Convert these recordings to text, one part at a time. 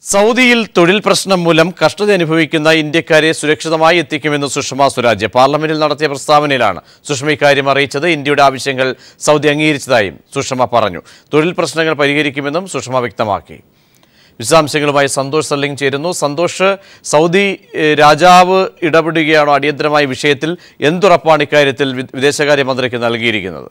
സൗദിയിൽ തൊഴിൽ പ്രശ്നം മൂലം കഷ്ടത അനുഭവിക്കുന്ന ഇന്ത്യക്കാരെ സുരക്ഷിതമായി എത്തിക്കുമെന്ന് സുഷമ സ്വരാജ് പാർലമെന്റിൽ നടത്തിയ പ്രസ്താവനയിലാണ് സുഷമ ഇക്കാര്യം അറിയിച്ചത് ഇന്ത്യയുടെ ആവശ്യങ്ങൾ സൗദി അംഗീകരിച്ചതായും സുഷമ പറഞ്ഞു തൊഴിൽ പ്രശ്നങ്ങൾ പരിഹരിക്കുമെന്നും സുഷമ വ്യക്തമാക്കി വിശദാംശങ്ങളുമായി സന്തോഷ് സല്ലിംഗ് ചേരുന്നു സന്തോഷ് സൗദി ഏഹ്, രാജാവ് ഇടപെടുകയാണോ അടിയന്തരമായ വിഷയത്തിൽ എന്തുറപ്പാണ് ഇക്കാര്യത്തിൽ വി- വിദേശകാര്യമന്ത്രിക്ക് നൽകിയിരിക്കുന്നത്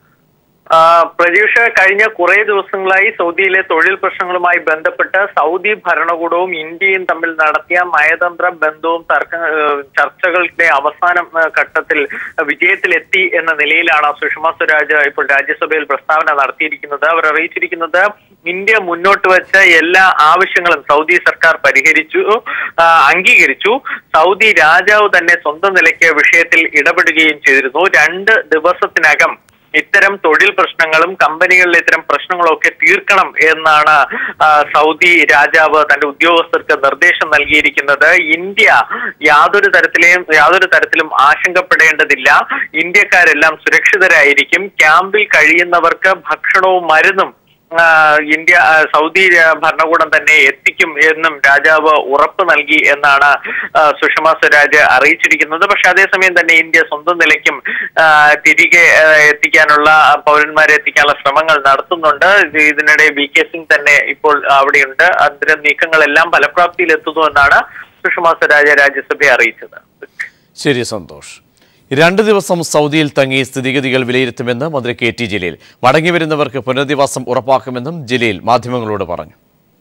ആ, പ്രതീക്ഷ കഴിഞ്ഞ കുറെ ദിവസങ്ങളായി സൗദിയിലെ തൊഴിൽ പ്രശ്നങ്ങളുമായി ബന്ധപ്പെട്ട് സൗദി ഭരണകൂടവും ഇന്ത്യയും തമ്മിൽ നടത്തിയ നയതന്ത്ര ബന്ധവും തർക്ക ഏഹ് ചർച്ചകളുടെ അവസാന ഏഹ് ഘട്ടത്തിൽ വിജയത്തിലെത്തി എന്ന നിലയിലാണ് സുഷമ സ്വരാജ് ഇപ്പോൾ രാജ്യസഭയിൽ പ്രസ്താവന നടത്തിയിരിക്കുന്നത് അവർ അറിയിച്ചിരിക്കുന്നത് ഇന്ത്യ മുന്നോട്ട് വെച്ച എല്ലാ ആവശ്യങ്ങളും സൗദി സർക്കാർ പരിഹരിച്ചു ആ, അംഗീകരിച്ചു സൗദി രാജാവ് തന്നെ സ്വന്തം നിലയ്ക്ക് വിഷയത്തിൽ ഇടപെടുകയും ചെയ്തിരുന്നു രണ്ട് ദിവസത്തിനകം ഇത്തരം തൊഴിൽ പ്രശ്നങ്ങളും കമ്പനികളിലെ ഇത്തരം പ്രശ്നങ്ങളും ഒക്കെ തീർക്കണം എന്നാണ് ആ, സൗദി രാജാവ് തന്റെ ഉദ്യോഗസ്ഥർക്ക് നിർദ്ദേശം നൽകിയിരിക്കുന്നത് ഇന്ത്യ യാതൊരു തരത്തിലെയും യാതൊരു തരത്തിലും ആശങ്കപ്പെടേണ്ടതില്ല ഇന്ത്യക്കാരെല്ലാം സുരക്ഷിതരായിരിക്കും ക്യാമ്പിൽ കഴിയുന്നവർക്ക് ഭക്ഷണവും മരുന്നും ആ, ഇന്ത്യ ആ, സൗദി ആ, ഭരണകൂടം തന്നെ എത്തിക്കും എന്നും രാജാവ് ഉറപ്പ് നൽകി എന്നാണ് ആ, സുഷമ സ്വരാജ് അറിയിച്ചിരിക്കുന്നത് പക്ഷെ അതേസമയം തന്നെ ഇന്ത്യ സ്വന്തം നിലയ്ക്കും ആ, തിരികെ ആ, എത്തിക്കാനുള്ള പൗരന്മാരെ എത്തിക്കാനുള്ള ശ്രമങ്ങൾ നടത്തുന്നുണ്ട് ഇത് ഇതിനിടെ വി കെ സിംഗ് തന്നെ ഇപ്പോൾ അവിടെയുണ്ട് അത്തരം നീക്കങ്ങളെല്ലാം ഫലപ്രാപ്തിയിൽ എത്തുന്നു എന്നാണ് സുഷമ സ്വരാജ് രാജ്യസഭയെ അറിയിച്ചത് ശരി സന്തോഷ് രണ്ട് ദിവസം സൗദിയിൽ തങ്ങി സ്ഥിതിഗതികൾ വിലയിരുത്തുമെന്ന് മന്ത്രി കെ ടി ജലീൽ മടങ്ങിവരുന്നവർക്ക് പുനരധിവാസം ഉറപ്പാക്കുമെന്നും ജലീൽ മാധ്യമങ്ങളോട് പറഞ്ഞു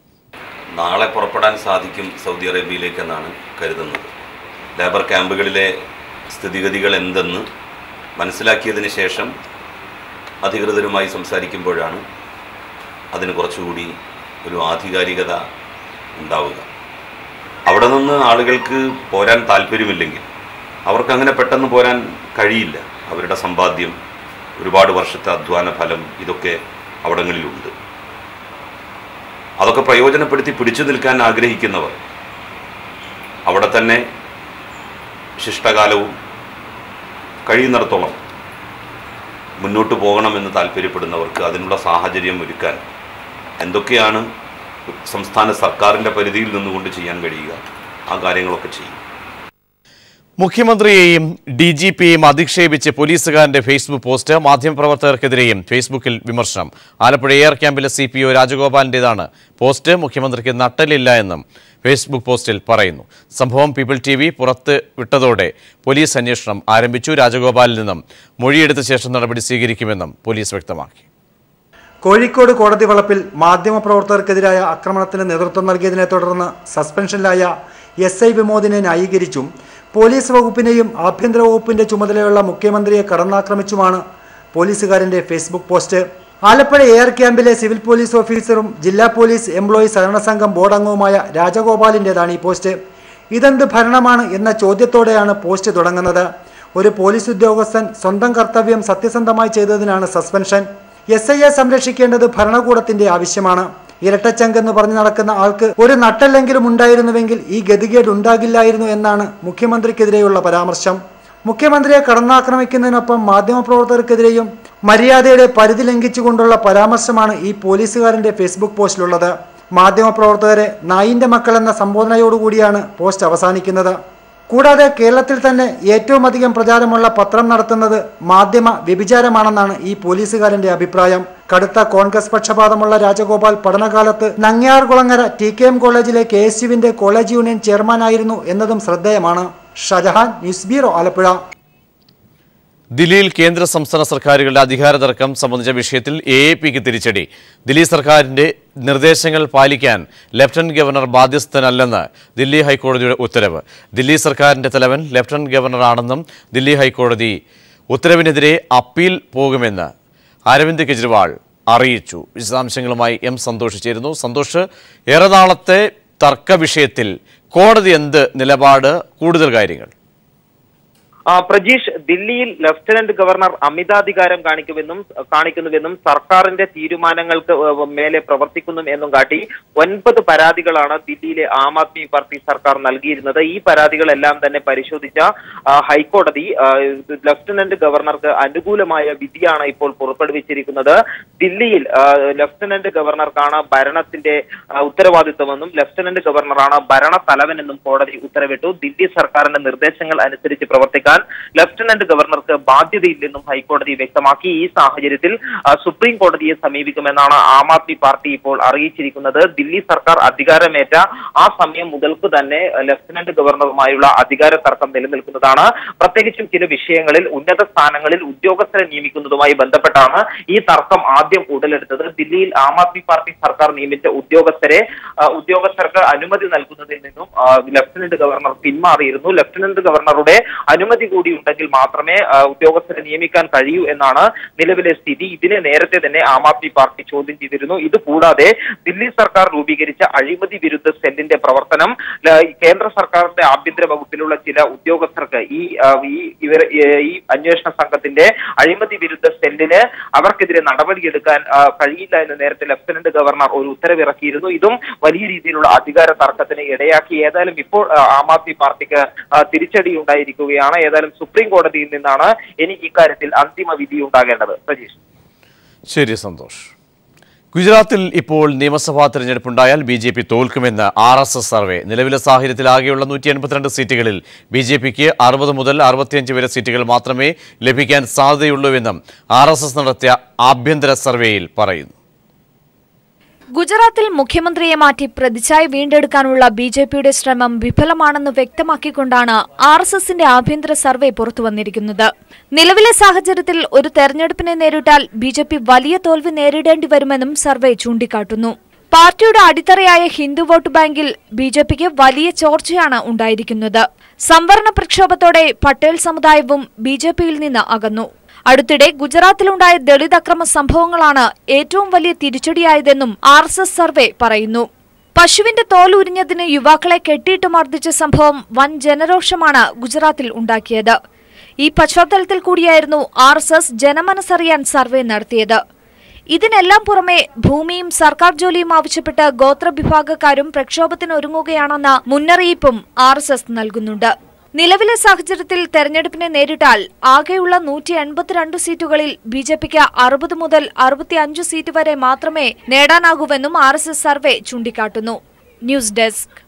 നാളെ പുറപ്പെടാൻ സാധിക്കും സൗദി അറേബ്യയിലേക്കെന്നാണ് കരുതുന്നത് ലേബർ ക്യാമ്പുകളിലെ സ്ഥിതിഗതികൾ എന്തെന്ന് മനസ്സിലാക്കിയതിന് ശേഷം അധികൃതരുമായി സംസാരിക്കുമ്പോഴാണ് അതിന് കുറച്ചുകൂടി ഒരു ആധികാരികത ഉണ്ടാവുക അവിടെ നിന്ന് ആളുകൾക്ക് പോരാൻ താല്പര്യമില്ലെങ്കിൽ അവർക്ക് അങ്ങനെ പെട്ടെന്ന് പോരാൻ കഴിയില്ല അവരുടെ സമ്പാദ്യം ഒരുപാട് വർഷത്തെ അധ്വാന ഫലം ഇതൊക്കെ അവിടങ്ങളിലുണ്ട് അതൊക്കെ പ്രയോജനപ്പെടുത്തി പിടിച്ചു നിൽക്കാൻ ആഗ്രഹിക്കുന്നവർ അവിടെ തന്നെ ശിഷ്ടകാലവും കഴിയുന്നിടത്തോളം മുന്നോട്ട് പോകണമെന്ന് താല്പര്യപ്പെടുന്നവർക്ക് അതിനുള്ള സാഹചര്യം ഒരുക്കാൻ എന്തൊക്കെയാണ് സംസ്ഥാന സർക്കാരിൻ്റെ പരിധിയിൽ നിന്നുകൊണ്ട് ചെയ്യാൻ കഴിയുക ആ കാര്യങ്ങളൊക്കെ ചെയ്യും മുഖ്യമന്ത്രിയെയും ഡി ജി പിയെയും അധിക്ഷേപിച്ച് പോലീസുകാരന്റെ ഫേസ്ബുക്ക് പോസ്റ്റ് മാധ്യമപ്രവർത്തകർക്കെതിരെയും ഫേസ്ബുക്കിൽ വിമർശനം ആലപ്പുഴ എയർ ക്യാമ്പിലെ സി പി ഒ രാജഗോപാലിൻ്റെതാണ് പോസ്റ്റ് മുഖ്യമന്ത്രിക്ക് നട്ടലില്ല എന്നും ഫേസ്ബുക്ക് പോസ്റ്റിൽ പറയുന്നു സംഭവം പീപ്പിൾ ടി വി പുറത്ത് വിട്ടതോടെ പോലീസ് അന്വേഷണം ആരംഭിച്ചു രാജഗോപാലിൽ നിന്നും മൊഴിയെടുത്ത ശേഷം നടപടി സ്വീകരിക്കുമെന്നും പോലീസ് വ്യക്തമാക്കി കോഴിക്കോട് കോടതി വളപ്പിൽ മാധ്യമപ്രവർത്തകർക്കെതിരായ ആക്രമണത്തിന് നേതൃത്വം നൽകിയതിനെ തുടർന്ന് സസ്പെൻഷനിലായ എസ് ഐ വിമോദിനെ ന്യായീകരിച്ചും പോലീസ് വകുപ്പിനെയും ആഭ്യന്തര വകുപ്പിന്റെ ചുമതലയുള്ള മുഖ്യമന്ത്രിയെ കടന്നാക്രമിച്ചുമാണ് പോലീസുകാരന്റെ ഫേസ്ബുക്ക് പോസ്റ്റ് ആലപ്പുഴ എയർ ക്യാമ്പിലെ സിവിൽ പോലീസ് ഓഫീസറും ജില്ലാ പോലീസ് എംപ്ലോയി സഹകരണ സംഘം ബോർഡ് അംഗവുമായ രാജഗോപാലിൻ്റെതാണ് ഈ പോസ്റ്റ് ഇതെന്ത് ഭരണമാണ് എന്ന ചോദ്യത്തോടെയാണ് പോസ്റ്റ് തുടങ്ങുന്നത് ഒരു പോലീസ് ഉദ്യോഗസ്ഥൻ സ്വന്തം കർത്തവ്യം സത്യസന്ധമായി ചെയ്തതിനാണ് സസ്പെൻഷൻ എസ് ഐയെ സംരക്ഷിക്കേണ്ടത് ഭരണകൂടത്തിന്റെ ആവശ്യമാണ് ഇരട്ടച്ചങ്കെന്ന് പറഞ്ഞു നടക്കുന്ന ആൾക്ക് ഒരു നട്ടെല്ലെങ്കിലും ഉണ്ടായിരുന്നുവെങ്കിൽ ഈ ഗതികേട് ഉണ്ടാകില്ലായിരുന്നു എന്നാണ് മുഖ്യമന്ത്രിക്കെതിരെയുള്ള പരാമർശം മുഖ്യമന്ത്രിയെ കടന്നാക്രമിക്കുന്നതിനൊപ്പം മാധ്യമപ്രവർത്തകർക്കെതിരെയും മര്യാദയുടെ പരിധി ലംഘിച്ചുകൊണ്ടുള്ള പരാമർശമാണ് ഈ പോലീസുകാരന്റെ ഫേസ്ബുക്ക് പോസ്റ്റിലുള്ളത് മാധ്യമപ്രവർത്തകരെ നായിന്റെ മക്കൾ എന്ന സംബോധനയോടുകൂടിയാണ് പോസ്റ്റ് അവസാനിക്കുന്നത് കൂടാതെ കേരളത്തിൽ തന്നെ ഏറ്റവും അധികം പ്രചാരമുള്ള പത്രം നടത്തുന്നത് മാധ്യമ വ്യഭിചാരമാണെന്നാണ് ഈ പോലീസുകാരന്റെ അഭിപ്രായം കടുത്ത കോൺഗ്രസ് പക്ഷപാതമുള്ള രാജഗോപാൽ പഠനകാലത്ത് നങ്ങ്യാർകുളങ്ങര ടി കെ എം കോളേജിലെ കെ എസ് യുവിന്റെ കോളേജ് യൂണിയൻ ചെയർമാനായിരുന്നു എന്നതും ശ്രദ്ധേയമാണ് ഷജഹാൻ ന്യൂസ് ബ്യൂറോ ആലപ്പുഴ ദില്ലിയിൽ കേന്ദ്ര സംസ്ഥാന സർക്കാരുകളുടെ അധികാര തർക്കം സംബന്ധിച്ച വിഷയത്തിൽ എ എ പിക്ക് തിരിച്ചടി ദില്ലി സർക്കാരിന്റെ നിർദ്ദേശങ്ങൾ പാലിക്കാൻ ലഫ്റ്റനന്റ് ഗവർണർ ബാധ്യസ്ഥനല്ലെന്ന് ദില്ലി ഹൈക്കോടതിയുടെ ഉത്തരവ് ദില്ലി സർക്കാരിന്റെ തലവൻ ലഫ്റ്റനന്റ് ഗവർണറാണെന്നും ദില്ലി ഹൈക്കോടതി ഉത്തരവിനെതിരെ അപ്പീൽ പോകുമെന്ന് അരവിന്ദ് കെജ്രിവാൾ അറിയിച്ചു വിശദാംശങ്ങളുമായി എം സന്തോഷ് ചേരുന്നു സന്തോഷ് ഏറെ നാളത്തെ തർക്ക വിഷയത്തിൽ കോടതി എന്ത് നിലപാട് കൂടുതൽ കാര്യങ്ങൾ ആ, പ്രജീഷ് ദില്ലിയിൽ ലഫ്റ്റനന്റ് ഗവർണർ അമിതാധികാരം കാണിക്കുമെന്നും കാണിക്കുന്നുവെന്നും സർക്കാരിന്റെ തീരുമാനങ്ങൾക്ക് ഏഹ്, മേലെ പ്രവർത്തിക്കുന്നു എന്നും കാട്ടി ഒൻപത് പരാതികളാണ് ദില്ലിയിലെ ആം ആദ്മി പാർട്ടി സർക്കാർ നൽകിയിരുന്നത് ഈ പരാതികളെല്ലാം തന്നെ പരിശോധിച്ച ആ, ഹൈക്കോടതി ആ, ലഫ്റ്റനന്റ് ഗവർണർക്ക് അനുകൂലമായ വിധിയാണ് ഇപ്പോൾ പുറപ്പെടുവിച്ചിരിക്കുന്നത് ദില്ലിയിൽ ആ, ലഫ്റ്റനന്റ് ഗവർണർക്കാണ് ഭരണത്തിന്റെ ആ, ഉത്തരവാദിത്വമെന്നും ലഫ്റ്റനന്റ് ഗവർണറാണ് ഭരണ തലവനെന്നും കോടതി ഉത്തരവിട്ടു ദില്ലി സർക്കാരിന്റെ നിർദ്ദേശങ്ങൾ അനുസരിച്ച് പ്രവർത്തിക്കാൻ ലഫ്റ്റനന്റ് ഗവർണർക്ക് ബാധ്യതയില്ലെന്നും ഹൈക്കോടതി വ്യക്തമാക്കി ഈ സാഹചര്യത്തിൽ ആ, സുപ്രീം കോടതിയെ സമീപിക്കുമെന്നാണ് ആം ആദ്മി പാർട്ടി ഇപ്പോൾ അറിയിച്ചിരിക്കുന്നത് ദില്ലി സർക്കാർ അധികാരമേറ്റ ആ സമയം മുതൽക്ക് തന്നെ ആ, ലഫ്റ്റനന്റ് ഗവർണറുമായുള്ള അധികാര തർക്കം നിലനിൽക്കുന്നതാണ് പ്രത്യേകിച്ചും ചില വിഷയങ്ങളിൽ ഉന്നത സ്ഥാനങ്ങളിൽ ഉദ്യോഗസ്ഥരെ നിയമിക്കുന്നതുമായി ബന്ധപ്പെട്ടാണ് ഈ തർക്കം ആദ്യം ഉടലെടുത്തത് ദില്ലിയിൽ ആം ആദ്മി പാർട്ടി സർക്കാർ നിയമിച്ച ഉദ്യോഗസ്ഥരെ ആ, ഉദ്യോഗസ്ഥർക്ക് അനുമതി നൽകുന്നതിൽ നിന്നും ആ, ലഫ്റ്റനന്റ് ഗവർണർ പിന്മാറിയിരുന്നു ലഫ്റ്റനന്റ് ഗവർണറുടെ അനുമതി കൂടി ഉണ്ടെങ്കിൽ മാത്രമേ ആ, ഉദ്യോഗസ്ഥരെ നിയമിക്കാൻ കഴിയൂ എന്നാണ് നിലവിലെ സ്ഥിതി ഇതിനെ നേരത്തെ തന്നെ ആം ആദ്മി പാർട്ടി ചോദ്യം ചെയ്തിരുന്നു ഇത് കൂടാതെ ദില്ലി സർക്കാർ രൂപീകരിച്ച അഴിമതി വിരുദ്ധ സെല്ലിന്റെ പ്രവർത്തനം ല- കേന്ദ്ര സർക്കാരിന്റെ ആഭ്യന്തര വകുപ്പിലുള്ള ചില ഉദ്യോഗസ്ഥർക്ക് ഈ ആ, ഈ ഇവർ ഈ അന്വേഷണ സംഘത്തിന്റെ അഴിമതി വിരുദ്ധ സെല്ലിന് അവർക്കെതിരെ നടപടിയെടുക്കാൻ ആ, കഴിയില്ല എന്ന് നേരത്തെ ലഫ്റ്റനന്റ് ഗവർണർ ഒരു ഉത്തരവിറക്കിയിരുന്നു ഇതും വലിയ രീതിയിലുള്ള അധികാര തർക്കത്തിന് ഇടയാക്കി ഏതായാലും ഇപ്പോൾ ആ, ആം ആദ്മി പാർട്ടിക്ക് ആ, തിരിച്ചടി ഉണ്ടായിരിക്കുകയാണ് ഏതായാലും സുപ്രീം കോടതിയിൽ നിന്നാണ് എനിക്ക് ഇക്കാര്യത്തിൽ അന്തിമ വിധി ഉണ്ടാകേണ്ടത് സജീഷ് ശരി സന്തോഷ് ഗുജറാത്തിൽ ഇപ്പോൾ നിയമസഭാ തെരഞ്ഞെടുപ്പുണ്ടായാൽ ബി ജെ പി തോൽക്കുമെന്ന് ആർ എസ് എസ് സർവേ നിലവിലെ സാഹചര്യത്തിൽ ആകെയുള്ള നൂറ്റി എൺപത്തിരണ്ട് സീറ്റുകളിൽ ബി ജെ പിക്ക് അറുപത് മുതൽ അറുപത്തിയഞ്ച് വരെ സീറ്റുകൾ മാത്രമേ ലഭിക്കാൻ സാധ്യതയുള്ളൂവെന്നും ആർ എസ് എസ് നടത്തിയ ആഭ്യന്തര സർവേയിൽ പറയുന്നു ഗുജറാത്തിൽ മുഖ്യമന്ത്രിയെ മാറ്റി പ്രതിച്ഛായ വീണ്ടെടുക്കാനുള്ള ബി ജെ പിയുടെ ശ്രമം വിഫലമാണെന്ന് വ്യക്തമാക്കിക്കൊണ്ടാണ് ആർ എസ് എസിന്റെ ആഭ്യന്തര സർവേ പുറത്തുവന്നിരിക്കുന്നത് നിലവിലെ സാഹചര്യത്തിൽ ഒരു തെരഞ്ഞെടുപ്പിനെ നേരിട്ടാൽ ബി ജെ പി വലിയ തോൽവി നേരിടേണ്ടി വരുമെന്നും സർവേ ചൂണ്ടിക്കാട്ടുന്നു പാർട്ടിയുടെ അടിത്തറയായ ഹിന്ദു വോട്ട് ബാങ്കിൽ ബി ജെ പിക്ക് വലിയ ചോർച്ചയാണ് ഉണ്ടായിരിക്കുന്നത് സംവരണ പ്രക്ഷോഭത്തോടെ പട്ടേൽ സമുദായവും ബി ജെ പിയിൽ നിന്ന് അകന്നു അടുത്തിടെ ഗുജറാത്തിലുണ്ടായ ദളിത് അക്രമ സംഭവങ്ങളാണ് ഏറ്റവും വലിയ തിരിച്ചടിയായതെന്നും ആർ എസ് എസ് സർവേ പറയുന്നു പശുവിന്റെ തോൽ ഉരിഞ്ഞതിന് യുവാക്കളെ കെട്ടിയിട്ട് മർദ്ദിച്ച സംഭവം വൻ ജനരോഷമാണ് ഗുജറാത്തിൽ ഉണ്ടാക്കിയത് ഈ പശ്ചാത്തലത്തിൽ കൂടിയായിരുന്നു ആർ എസ് എസ് ജനമനസ്സറിയാൻ സർവേ നടത്തിയത് ഇതിനെല്ലാം പുറമെ ഭൂമിയും സർക്കാർ ജോലിയും ആവശ്യപ്പെട്ട് ഗോത്രവിഭാഗക്കാരും പ്രക്ഷോഭത്തിനൊരുങ്ങുകയാണെന്ന മുന്നറിയിപ്പും ആർ എസ് എസ് നൽകുന്നുണ്ട് നിലവിലെ സാഹചര്യത്തിൽ തെരഞ്ഞെടുപ്പിനെ നേരിട്ടാൽ ആകെയുള്ള നൂറ്റി എൺപത്തിരണ്ട് സീറ്റുകളിൽ ബി ജെ പിക്ക് അറുപത് മുതൽ അറുപത്തിയഞ്ച് സീറ്റ് വരെ മാത്രമേ നേടാനാകൂവെന്നും ആർ എസ് എസ് സർവേ ചൂണ്ടിക്കാട്ടുന്നു news desk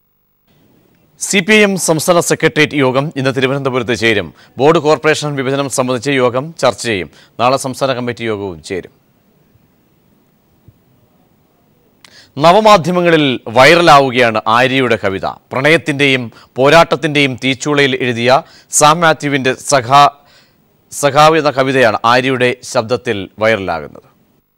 C P M സംസ്ഥാന സെക്രട്ടേറിയറ്റ് യോഗം ഇന്ന് തിരുവനന്തപുരത്ത് ചേരും ബോർഡ് കോർപ്പറേഷൻ വിഭജനം സംബന്ധിച്ച് യോഗം ചർച്ച ചെയ്യും നാളെ സംസ്ഥാന കമ്മിറ്റി യോഗവും ചേരും നവമാധ്യമങ്ങളിൽ വൈറലാവുകയാണ് ആര്യയുടെ കവിത പ്രണയത്തിൻ്റെയും പോരാട്ടത്തിൻ്റെയും തീച്ചൂളയിൽ എഴുതിയ സാം മാത്യുവിൻ്റെ സഖാ സഖാവ് എന്ന കവിതയാണ് ആര്യയുടെ ശബ്ദത്തിൽ വൈറലാകുന്നത്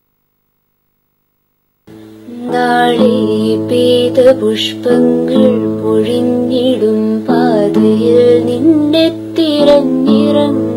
നാളെ പെയ്ത പുഷ്പങ്ങൾ പൊഴിഞ്ഞിടും പാതയിൽ നിന്നെ തിരഞ്ഞിറങ്ങും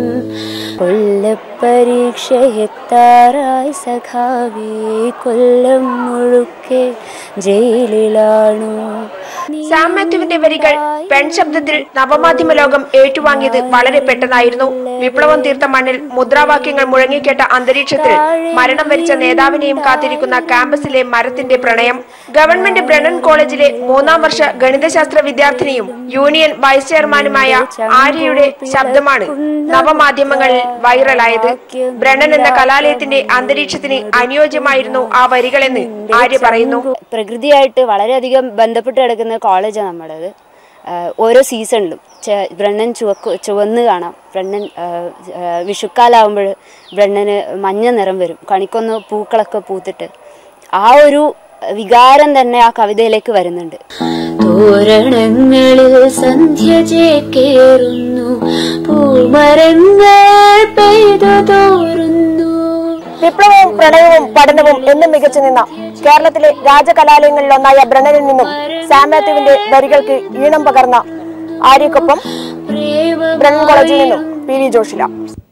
കൊല്ലപ്പരീക്ഷയെത്താറായി സഖാവേ കൊല്ലം മുഴുക്കെ ജയിലിലാണോ സാം മാത്യുവിന്റെ വരികൾ പെൺശബ്ദത്തിൽ നവമാധ്യമ ലോകം ഏറ്റുവാങ്ങിയത് വളരെ പെട്ടെന്നായിരുന്നു വിപ്ലവം തീർത്ത മണ്ണിൽ മുദ്രാവാക്യങ്ങൾ മുഴങ്ങിക്കേട്ട അന്തരീക്ഷത്തിൽ മരണം വരിച്ച നേതാവിനെയും കാത്തിരിക്കുന്ന ക്യാമ്പസിലെ മരത്തിന്റെ പ്രണയം ഗവൺമെന്റ് ബ്രണ്ണൻ കോളേജിലെ മൂന്നാം വർഷ ഗണിതശാസ്ത്ര വിദ്യാർത്ഥിനിയും യൂണിയൻ വൈസ് ചെയർമാനുമായ ആര്യയുടെ ശബ്ദമാണ് നവമാധ്യമങ്ങളിൽ വൈറലായത് ബ്രണ്ണൻ എന്ന കലാലയത്തിന്റെ അന്തരീക്ഷത്തിന് അനുയോജ്യമായിരുന്നു ആ വരികളെന്ന് ആര്യ പറയുന്നു പ്രകൃതിയായിട്ട് വളരെയധികം ബന്ധപ്പെട്ട് കിടക്കുന്ന കോളേജാണ് നമ്മുടേത് ആഹ് ഓരോ സീസണിലും ചെ- ബ്രണ്ണൻ ചുവക്ക് ചുവന്ന് കാണാം ബ്രണ്ണൻ ആഹ് ആഹ് വിഷുക്കാലാവുമ്പോൾ ബ്രണ്ണന് മഞ്ഞ നിറം വരും കണിക്കൊന്ന് പൂക്കളൊക്കെ പൂത്തിട്ട് ആ ഒരു വികാരം തന്നെ ആ കവിതയിലേക്ക് വരുന്നുണ്ട് തോരണങ്ങളിൽ സന്ധ്യ ചേക്കേറുന്നു പൂമരങ്ങൾ പെയ്തു തോറുന്നു വിപ്ലവവും പ്രണയവും പഠനവും എന്നും മികച്ചു നിന്ന കേരളത്തിലെ രാജകലാലയങ്ങളിലൊന്നായ ബ്രണ്ണനിൽ നിന്നും സാം മാത്യുവിന്റെ വരികൾക്ക് ഈണം പകർന്ന ആര്യക്കൊപ്പം ബ്രണ്ണൻ കോളേജിൽ നിന്നും പി വി ജോഷില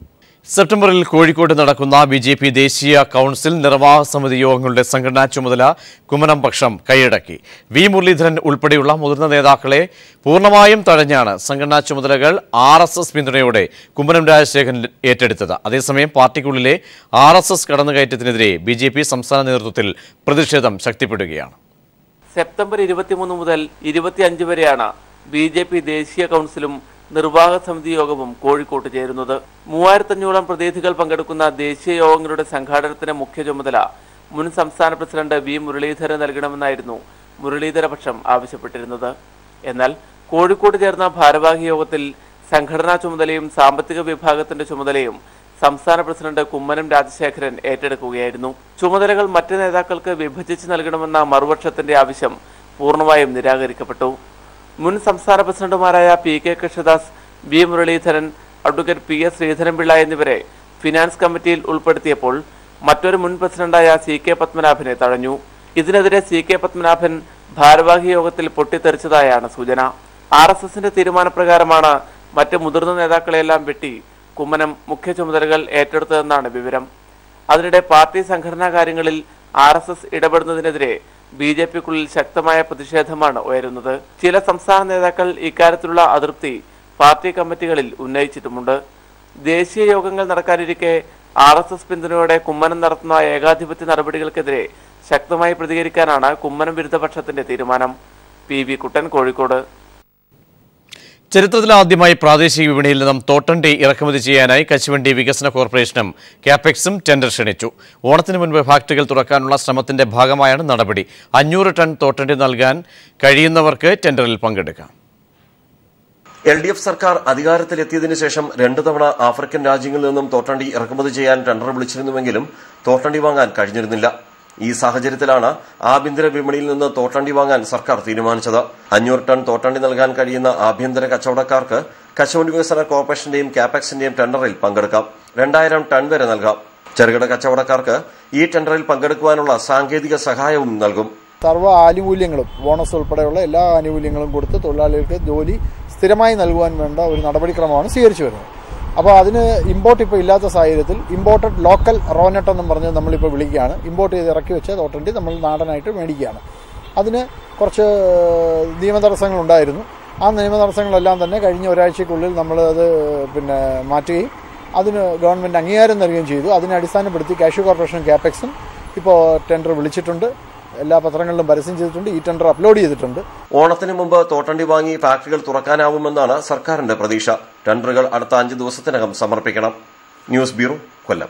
സെപ്റ്റംബറിൽ കോഴിക്കോട് നടക്കുന്ന ബി ജെ പി ദേശീയ കൗൺസിൽ നിർവാഹക സമിതി യോഗങ്ങളുടെ സംഘടനാ ചുമതല കുമ്മനം പക്ഷം കൈയടക്കി വി മുരളീധരൻ ഉൾപ്പെടെയുള്ള മുതിർന്ന നേതാക്കളെ പൂർണ്ണമായും തഴഞ്ഞാണ് സംഘടനാ ചുമതലകൾ ആർ എസ് എസ് പിന്തുണയോടെ കുമ്മനം രാജശേഖരൻ ഏറ്റെടുത്തത് അതേസമയം പാർട്ടിക്കുള്ളിലെ ആർ എസ് എസ് കടന്നുകയറ്റത്തിനെതിരെ ബി ജെ പി സംസ്ഥാന നേതൃത്വത്തിൽ പ്രതിഷേധം ശക്തിപ്പെടുകയാണ് സെപ്റ്റംബർ ഇരുപത്തിമൂന്ന് മുതൽ ഇരുപത്തിയഞ്ച് വരെയാണ് ബി ജെ പി ദേശീയ കൗൺസിലും നിർവാഹക സമിതി യോഗവും കോഴിക്കോട്ട് ചേരുന്നത് മൂവായിരത്തഞ്ഞൂറോളം പ്രതിനിധികൾ പങ്കെടുക്കുന്ന ദേശീയ യോഗങ്ങളുടെ സംഘാടനത്തിന് മുഖ്യ ചുമതല മുൻ സംസ്ഥാന പ്രസിഡന്റ് വി മുരളീധരൻ നൽകണമെന്നായിരുന്നു മുരളീധരപക്ഷം ആവശ്യപ്പെട്ടിരുന്നത് എന്നാൽ കോഴിക്കോട് ചേർന്ന ഭാരവാഹി യോഗത്തിൽ സംഘടനാ ചുമതലയും സാമ്പത്തിക വിഭാഗത്തിന്റെ ചുമതലയും സംസ്ഥാന പ്രസിഡന്റ് കുമ്മനം രാജശേഖരൻ ഏറ്റെടുക്കുകയായിരുന്നു ചുമതലകൾ മറ്റ് നേതാക്കൾക്ക് വിഭജിച്ച് നൽകണമെന്ന മറുപക്ഷത്തിന്റെ ആവശ്യം പൂർണ്ണമായും നിരാകരിക്കപ്പെട്ടു മുൻ സംസ്ഥാന പ്രസിഡന്റുമാരായ P K Krishnadas V Muraleedharan advocate P S Sreedharan Pillai എന്നിവരെ ഫിനാൻസ് കമ്മിറ്റിയിൽ ഉൾപ്പെടുത്തിയപ്പോൾ മറ്റൊരു മുൻ പ്രസിഡന്റായ സി കെ പത്മനാഭനെ തഴഞ്ഞു ഇതിനെതിരെ സി കെ പത്മനാഭൻ ഭാരവാഹി യോഗത്തിൽ പൊട്ടിത്തെറിച്ചതായാണ് സൂചന ആർ എസ് എസിന്റെ തീരുമാനപ്രകാരമാണ് മറ്റ് മുതിർന്ന നേതാക്കളെല്ലാം വെട്ടി കുമ്മനം മുഖ്യ ചുമതലകൾ ഏറ്റെടുത്തതെന്നാണ് വിവരം അതിനിടെ പാർട്ടി സംഘടനാ കാര്യങ്ങളിൽ ആർ എസ് എസ് ഇടപെടുന്നതിനെതിരെ ബി ജെ പിക്കുള്ളിൽ ശക്തമായ പ്രതിഷേധമാണ് ഉയരുന്നത് ചില സംസ്ഥാന നേതാക്കൾ ഇക്കാര്യത്തിലുള്ള അതൃപ്തി പാർട്ടി കമ്മിറ്റികളിൽ ഉന്നയിച്ചിട്ടുമുണ്ട് ദേശീയ യോഗങ്ങൾ നടക്കാനിരിക്കെ ആർ എസ് എസ് പിന്തുണയോടെ കുമ്മനം നടത്തുന്ന ഏകാധിപത്യ നടപടികൾക്കെതിരെ ശക്തമായി പ്രതികരിക്കാനാണ് കുമ്മനം വിരുദ്ധപക്ഷത്തിന്റെ തീരുമാനം പി വി കുട്ടൻ കോഴിക്കോട് ചരിത്രത്തിൽ ആദ്യമായി പ്രാദേശിക വിപണിയിൽ നിന്നും തോട്ടണ്ടി ഇറക്കുമതി ചെയ്യാനായി കശുവണ്ടി വികസന കോർപ്പറേഷനും ക്യാപെക്സും ടെൻഡർ ക്ഷണിച്ചു ഓണത്തിന് മുൻപ് ഫാക്ടറികൾ തുറക്കാനുള്ള ശ്രമത്തിന്റെ ഭാഗമായാണ് നടപടി അഞ്ഞൂറ് ടൺ തോട്ടണ്ടി നൽകാൻ കഴിയുന്നവർക്ക് ടെൻഡറിൽ പങ്കെടുക്കാം എൽ ഡി എഫ് സർക്കാർ അധികാരത്തിലെത്തിയതിനു ശേഷം രണ്ടു തവണ ആഫ്രിക്കൻ രാജ്യങ്ങളിൽ നിന്നും തോട്ടണ്ടി ഇറക്കുമതി ചെയ്യാൻ ടെൻഡർ വിളിച്ചിരുന്നുവെങ്കിലും തോട്ടണ്ടി വാങ്ങാൻ കഴിഞ്ഞിരുന്നില്ല ഈ സാഹചര്യത്തിലാണ് ആഭ്യന്തര വിപണിയിൽ നിന്ന് തോട്ടണ്ടി വാങ്ങാൻ സർക്കാർ തീരുമാനിച്ചത് അഞ്ഞൂറ് ടൺ തോട്ടണ്ടി നൽകാൻ കഴിയുന്ന ആഭ്യന്തര കച്ചവടക്കാർക്ക് കശുവണ്ടി വികസന കോർപ്പറേഷന്റെയും ക്യാപെക്സിന്റെയും ടെൻഡറിൽ പങ്കെടുക്കാം രണ്ടായിരം ടൺ വരെ നൽകാം ചെറുകിട കച്ചവടക്കാർക്ക് ഈ ടെൻഡറിൽ പങ്കെടുക്കുവാനുള്ള സാങ്കേതിക സഹായവും നൽകും സർവ്വ ആനുകൂല്യങ്ങളും ബോണസ് ഉൾപ്പെടെയുള്ള എല്ലാ ആനുകൂല്യങ്ങളും കൊടുത്ത് തൊഴിലാളികൾക്ക് ജോലി സ്ഥിരമായി നൽകുവാൻ വേണ്ട ഒരു നടപടിക്രമമാണ് സ്വീകരിച്ചു വരുന്നത് അപ്പോൾ അതിന് ഇമ്പോർട്ട് ഇപ്പോൾ ഇല്ലാത്ത സാഹചര്യത്തിൽ ഇമ്പോർട്ടഡ് ലോക്കൽ റോനെട്ട് എന്നും പറഞ്ഞ് നമ്മളിപ്പോൾ വിളിക്കുകയാണ് ഇമ്പോർട്ട് ചെയ്ത് ഇറക്കി വെച്ച തോട്ടണ്ടി നമ്മൾ നാടനായിട്ട് മേടിക്കുകയാണ് അതിന് കുറച്ച് നിയമതടസ്സങ്ങളുണ്ടായിരുന്നു ആ നിയമതടസ്സങ്ങളെല്ലാം തന്നെ കഴിഞ്ഞ ഒരാഴ്ചയ്ക്കുള്ളിൽ നമ്മൾ അത് പിന്നെ മാറ്റുകയും അതിന് ഗവൺമെൻറ് അംഗീകാരം നൽകുകയും ചെയ്തു അതിനെ അടിസ്ഥാനപ്പെടുത്തി കാഷ്യൂ കോർപ്പറേഷൻ ക്യാപെക്സും ഇപ്പോൾ ടെൻഡർ വിളിച്ചിട്ടുണ്ട് എല്ലാ പത്രങ്ങളിലും പരസ്യം ചെയ്തിട്ടുണ്ട് ഈ ടെൻഡർ അപ്ലോഡ് ചെയ്തിട്ടുണ്ട് ഓണത്തിന് മുമ്പ് തോട്ടണ്ടി വാങ്ങി ഫാക്ടറികൾ തുറക്കാനാവുമെന്നാണ് സർക്കാരിന്റെ പ്രതീക്ഷ ടെൻഡറുകൾ അടുത്ത അഞ്ച് ദിവസത്തിനകം സമർപ്പിക്കണം ന്യൂസ് ബ്യൂറോ കൊല്ലം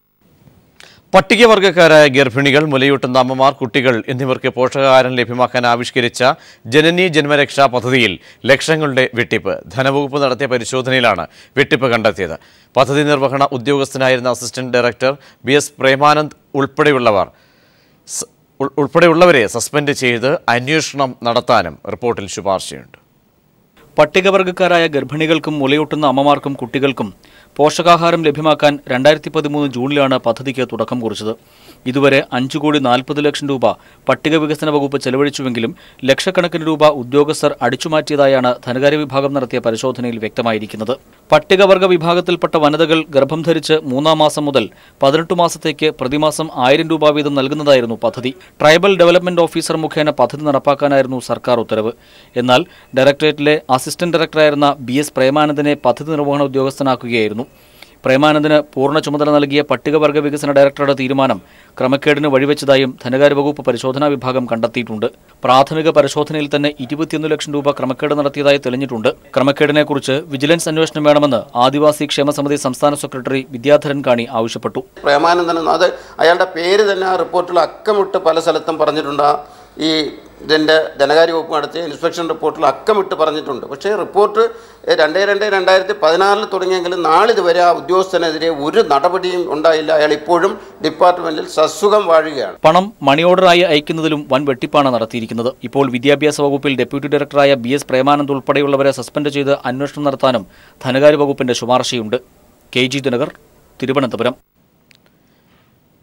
പട്ടികവർഗക്കാരായ ഗർഭിണികൾ മുലയൂട്ടുന്ന അമ്മമാർ കുട്ടികൾ എന്നിവർക്ക് പോഷകാഹാരം ലഭ്യമാക്കാൻ ആവിഷ്കരിച്ച ജനനി ജന്മരക്ഷാ പദ്ധതിയിൽ ലക്ഷങ്ങളുടെ വെട്ടിപ്പ് ധനവകുപ്പ് നടത്തിയ പരിശോധനയിലാണ് വെട്ടിപ്പ് കണ്ടെത്തിയത് പദ്ധതി നിർവഹണ ഉദ്യോഗസ്ഥനായിരുന്ന assistant director B S Premanand ഉൾപ്പെടെയുള്ളവർ സ- ഉൾ- ഉൾപ്പെടെയുള്ളവരെ സസ്പെൻഡ് ചെയ്ത് അന്വേഷണം നടത്താനും റിപ്പോർട്ടിൽ ശുപാർശയുണ്ട് പട്ടികവർഗക്കാരായ ഗർഭിണികൾക്കും മുലയൂട്ടുന്ന അമ്മമാർക്കും കുട്ടികൾക്കും പോഷകാഹാരം ലഭ്യമാക്കാൻ രണ്ടായിരത്തി പതിമൂന്ന് ജൂണിലാണ് പദ്ധതിക്ക് തുടക്കം കുറിച്ചത് ഇതുവരെ അഞ്ചു കോടി നാൽപ്പത് ലക്ഷം രൂപ പട്ടിക വികസന വകുപ്പ് ചെലവഴിച്ചുവെങ്കിലും ലക്ഷക്കണക്കിന് രൂപ ഉദ്യോഗസ്ഥർ അടിച്ചുമാറ്റിയതായാണ് ധനകാര്യ വിഭാഗം നടത്തിയ പരിശോധനയിൽ വ്യക്തമായിരിക്കുന്നത് പട്ടികവർഗ വിഭാഗത്തിൽപ്പെട്ട വനിതകൾ ഗർഭം ധരിച്ച് മൂന്നാം മാസം മുതൽ പതിനെട്ട് മാസത്തേക്ക് പ്രതിമാസം ആയിരം രൂപ വീതം നൽകുന്നതായിരുന്നു പദ്ധതി ട്രൈബൽ ഡെവലപ്മെന്റ് ഓഫീസർ മുഖേന പദ്ധതി നടപ്പാക്കാനായിരുന്നു സർക്കാർ ഉത്തരവ് എന്നാൽ ഡയറക്ടറേറ്റിലെ അസിസ്റ്റന്റ് ഡയറക്ടറായിരുന്ന ബി എസ് പ്രേമാനന്ദനെ പദ്ധതി നിർവഹണ ഉദ്യോഗസ്ഥനാക്കുകയായിരുന്നു പ്രേമാനന്ദന് പൂർണ്ണ ചുമതല നൽകിയ പട്ടികവർഗ വികസന ഡയറക്ടറുടെ തീരുമാനം ക്രമക്കേടിന് വഴിവെച്ചതായും ധനകാര്യ വകുപ്പ് പരിശോധനാ വിഭാഗം കണ്ടെത്തിയിട്ടുണ്ട് പ്രാഥമിക പരിശോധനയിൽ തന്നെ ഇരുപത്തിയൊന്ന് ലക്ഷം രൂപ ക്രമക്കേട് നടത്തിയതായി തെളിഞ്ഞിട്ടുണ്ട് ക്രമക്കേടിനെക്കുറിച്ച് വിജിലൻസ് അന്വേഷണം വേണമെന്ന് ആദിവാസി ക്ഷേമ സമിതി സംസ്ഥാന സെക്രട്ടറി വിദ്യാധരൻ കാണി ആവശ്യപ്പെട്ടു പ്രേമാനന്ദൻ അത് അയാളുടെ പേര് തന്നെ ആ റിപ്പോർട്ടിൽ അക്കമിട്ട് പല സ്ഥലത്തും പറഞ്ഞിട്ടുണ്ട് ആ ഈ ഇതിൻ്റെ ധനകാര്യ വകുപ്പ് നടത്തിയ ഇൻസ്പെക്ഷൻ റിപ്പോർട്ടിൽ അക്കമിട്ട് പറഞ്ഞിട്ടുണ്ട് പക്ഷേ റിപ്പോർട്ട് രണ്ട് രണ്ട് രണ്ടായിരത്തി പതിനാറിൽ തുടങ്ങിയെങ്കിലും നാളിതുവരെ ആ ഉദ്യോഗസ്ഥനെതിരെ ഒരു നടപടിയും ഉണ്ടായില്ല അയാൾ ഇപ്പോഴും ഡിപ്പാർട്ട്മെന്റിൽ സസുഖം വാഴുകയാണ് പണം മണി ഓർഡറായി അയക്കുന്നതിലും വൻ വെട്ടിപ്പാണ് നടത്തിയിരിക്കുന്നത് ഇപ്പോൾ വിദ്യാഭ്യാസ വകുപ്പിൽ ഡെപ്യൂട്ടി ഡയറക്ടറായ ബി എസ് പ്രേമാനന്ദ് ഉൾപ്പെടെയുള്ളവരെ സസ്പെൻഡ് ചെയ്ത് അന്വേഷണം നടത്താനും ധനകാര്യ വകുപ്പിന്റെ ശുപാർശയുണ്ട് കെ ജി ദിനകർ തിരുവനന്തപുരം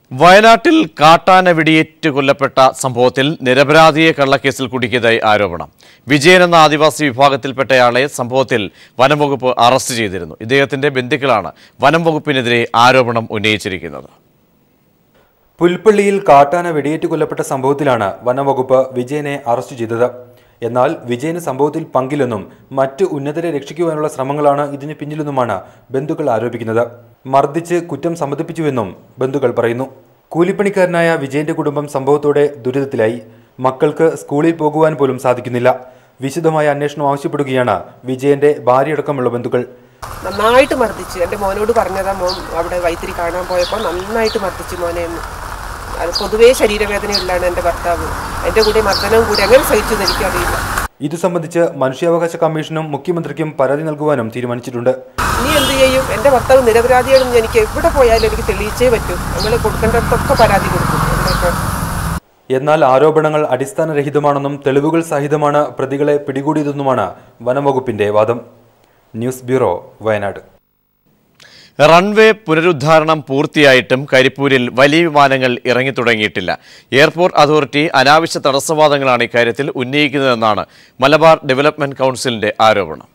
വയനാട്ടിൽ കാട്ടാന വെടിയേറ്റ് കൊല്ലപ്പെട്ട സംഭവത്തിൽ നിരപരാധിയെ കള്ളക്കേസിൽ കുടുക്കിയതായി ആരോപണം വിജയൻ എന്ന ആദിവാസി വിഭാഗത്തിൽപ്പെട്ടയാളെ സംഭവത്തിൽ വനം വകുപ്പ് അറസ്റ്റ് ചെയ്തിരുന്നു ഇദ്ദേഹത്തിന്റെ ബന്ധുക്കളാണ് വനം വകുപ്പിനെതിരെ ആരോപണം ഉന്നയിച്ചിരിക്കുന്നത് പുൽപ്പള്ളിയിൽ കാട്ടാന വെടിയേറ്റ് കൊല്ലപ്പെട്ട സംഭവത്തിലാണ് വനംവകുപ്പ് വിജയനെ അറസ്റ്റ് ചെയ്തത് എന്നാൽ വിജയന് സംഭവത്തിൽ പങ്കില്ലെന്നും മറ്റ് ഉന്നതരെ രക്ഷിക്കുവാനുള്ള ശ്രമങ്ങളാണ് ഇതിന് പിന്നിലെന്നുമാണ് ബന്ധുക്കൾ ആരോപിക്കുന്നത് മർദ്ദിച്ച് കുറ്റം സമ്മതിപ്പിച്ചുവെന്നും ബന്ധുക്കൾ പറയുന്നു കൂലിപ്പണിക്കാരനായ വിജയന്റെ കുടുംബം സംഭവത്തോടെ ദുരിതത്തിലായി മക്കൾക്ക് സ്കൂളിൽ പോകുവാൻ പോലും സാധിക്കുന്നില്ല വിശദമായ അന്വേഷണം ആവശ്യപ്പെടുകയാണ് വിജയന്റെ ഭാര്യയടക്കമുള്ള ബന്ധുക്കൾ നന്നായിട്ട് മർദ്ദിച്ചു എൻ്റെ മോനോട് പറഞ്ഞതാ മോൻ അവിടെ വൈത്തിരി കാണാൻ പോയപ്പോൾ നന്നായിട്ട് മർദ്ദിച്ചു മോനെ എന്ന് അത് പൊതുവേ ശരീരവേദനയുള്ളതാണ് എൻ്റെ ഭർത്താവ് എൻ്റെ കൂടെ മർദ്ദനവും കൂടി എങ്ങനെ സഹിച്ചെന്ന് എനിക്കറിയില്ല ഇത് സംബന്ധിച്ച് മനുഷ്യാവകാശ കമ്മീഷനും മുഖ്യമന്ത്രിക്കും പരാതി നൽകുവാനും തീരുമാനിച്ചിട്ടുണ്ട് ഇനി എന്ത് ചെയ്യും എൻ്റെ ഭർത്താവ് നിരപരാധിയാണെന്ന് എനിക്ക് എവിടെ പോയാലും എനിക്ക് തെളിയിച്ചേ പറ്റൂ ഞങ്ങൾ കൊടുക്കേണ്ടടത്തൊക്കെ പരാതി കൊടുക്കും എവിടെയൊക്കെ എന്നാൽ ആരോപണങ്ങൾ അടിസ്ഥാനരഹിതമാണെന്നും തെളിവുകൾ സഹിതമാണ് പ്രതികളെ പിടികൂടിയതെന്നുമാണ് വനംവകുപ്പിന്റെ വാദം ന്യൂസ് ബ്യൂറോ വയനാട് റൺവേ പുനരുദ്ധാരണം പൂർത്തിയായിട്ടും കരിപ്പൂരിൽ വലിയ വിമാനങ്ങൾ ഇറങ്ങിത്തുടങ്ങിയിട്ടില്ല എയർപോർട്ട് അതോറിറ്റി അനാവശ്യ തടസ്സവാദങ്ങളാണ് ഇക്കാര്യത്തിൽ ഉന്നയിക്കുന്നതെന്നാണ് മലബാർ ഡെവലപ്മെന്റ് കൗൺസിലിന്റെ ആരോപണം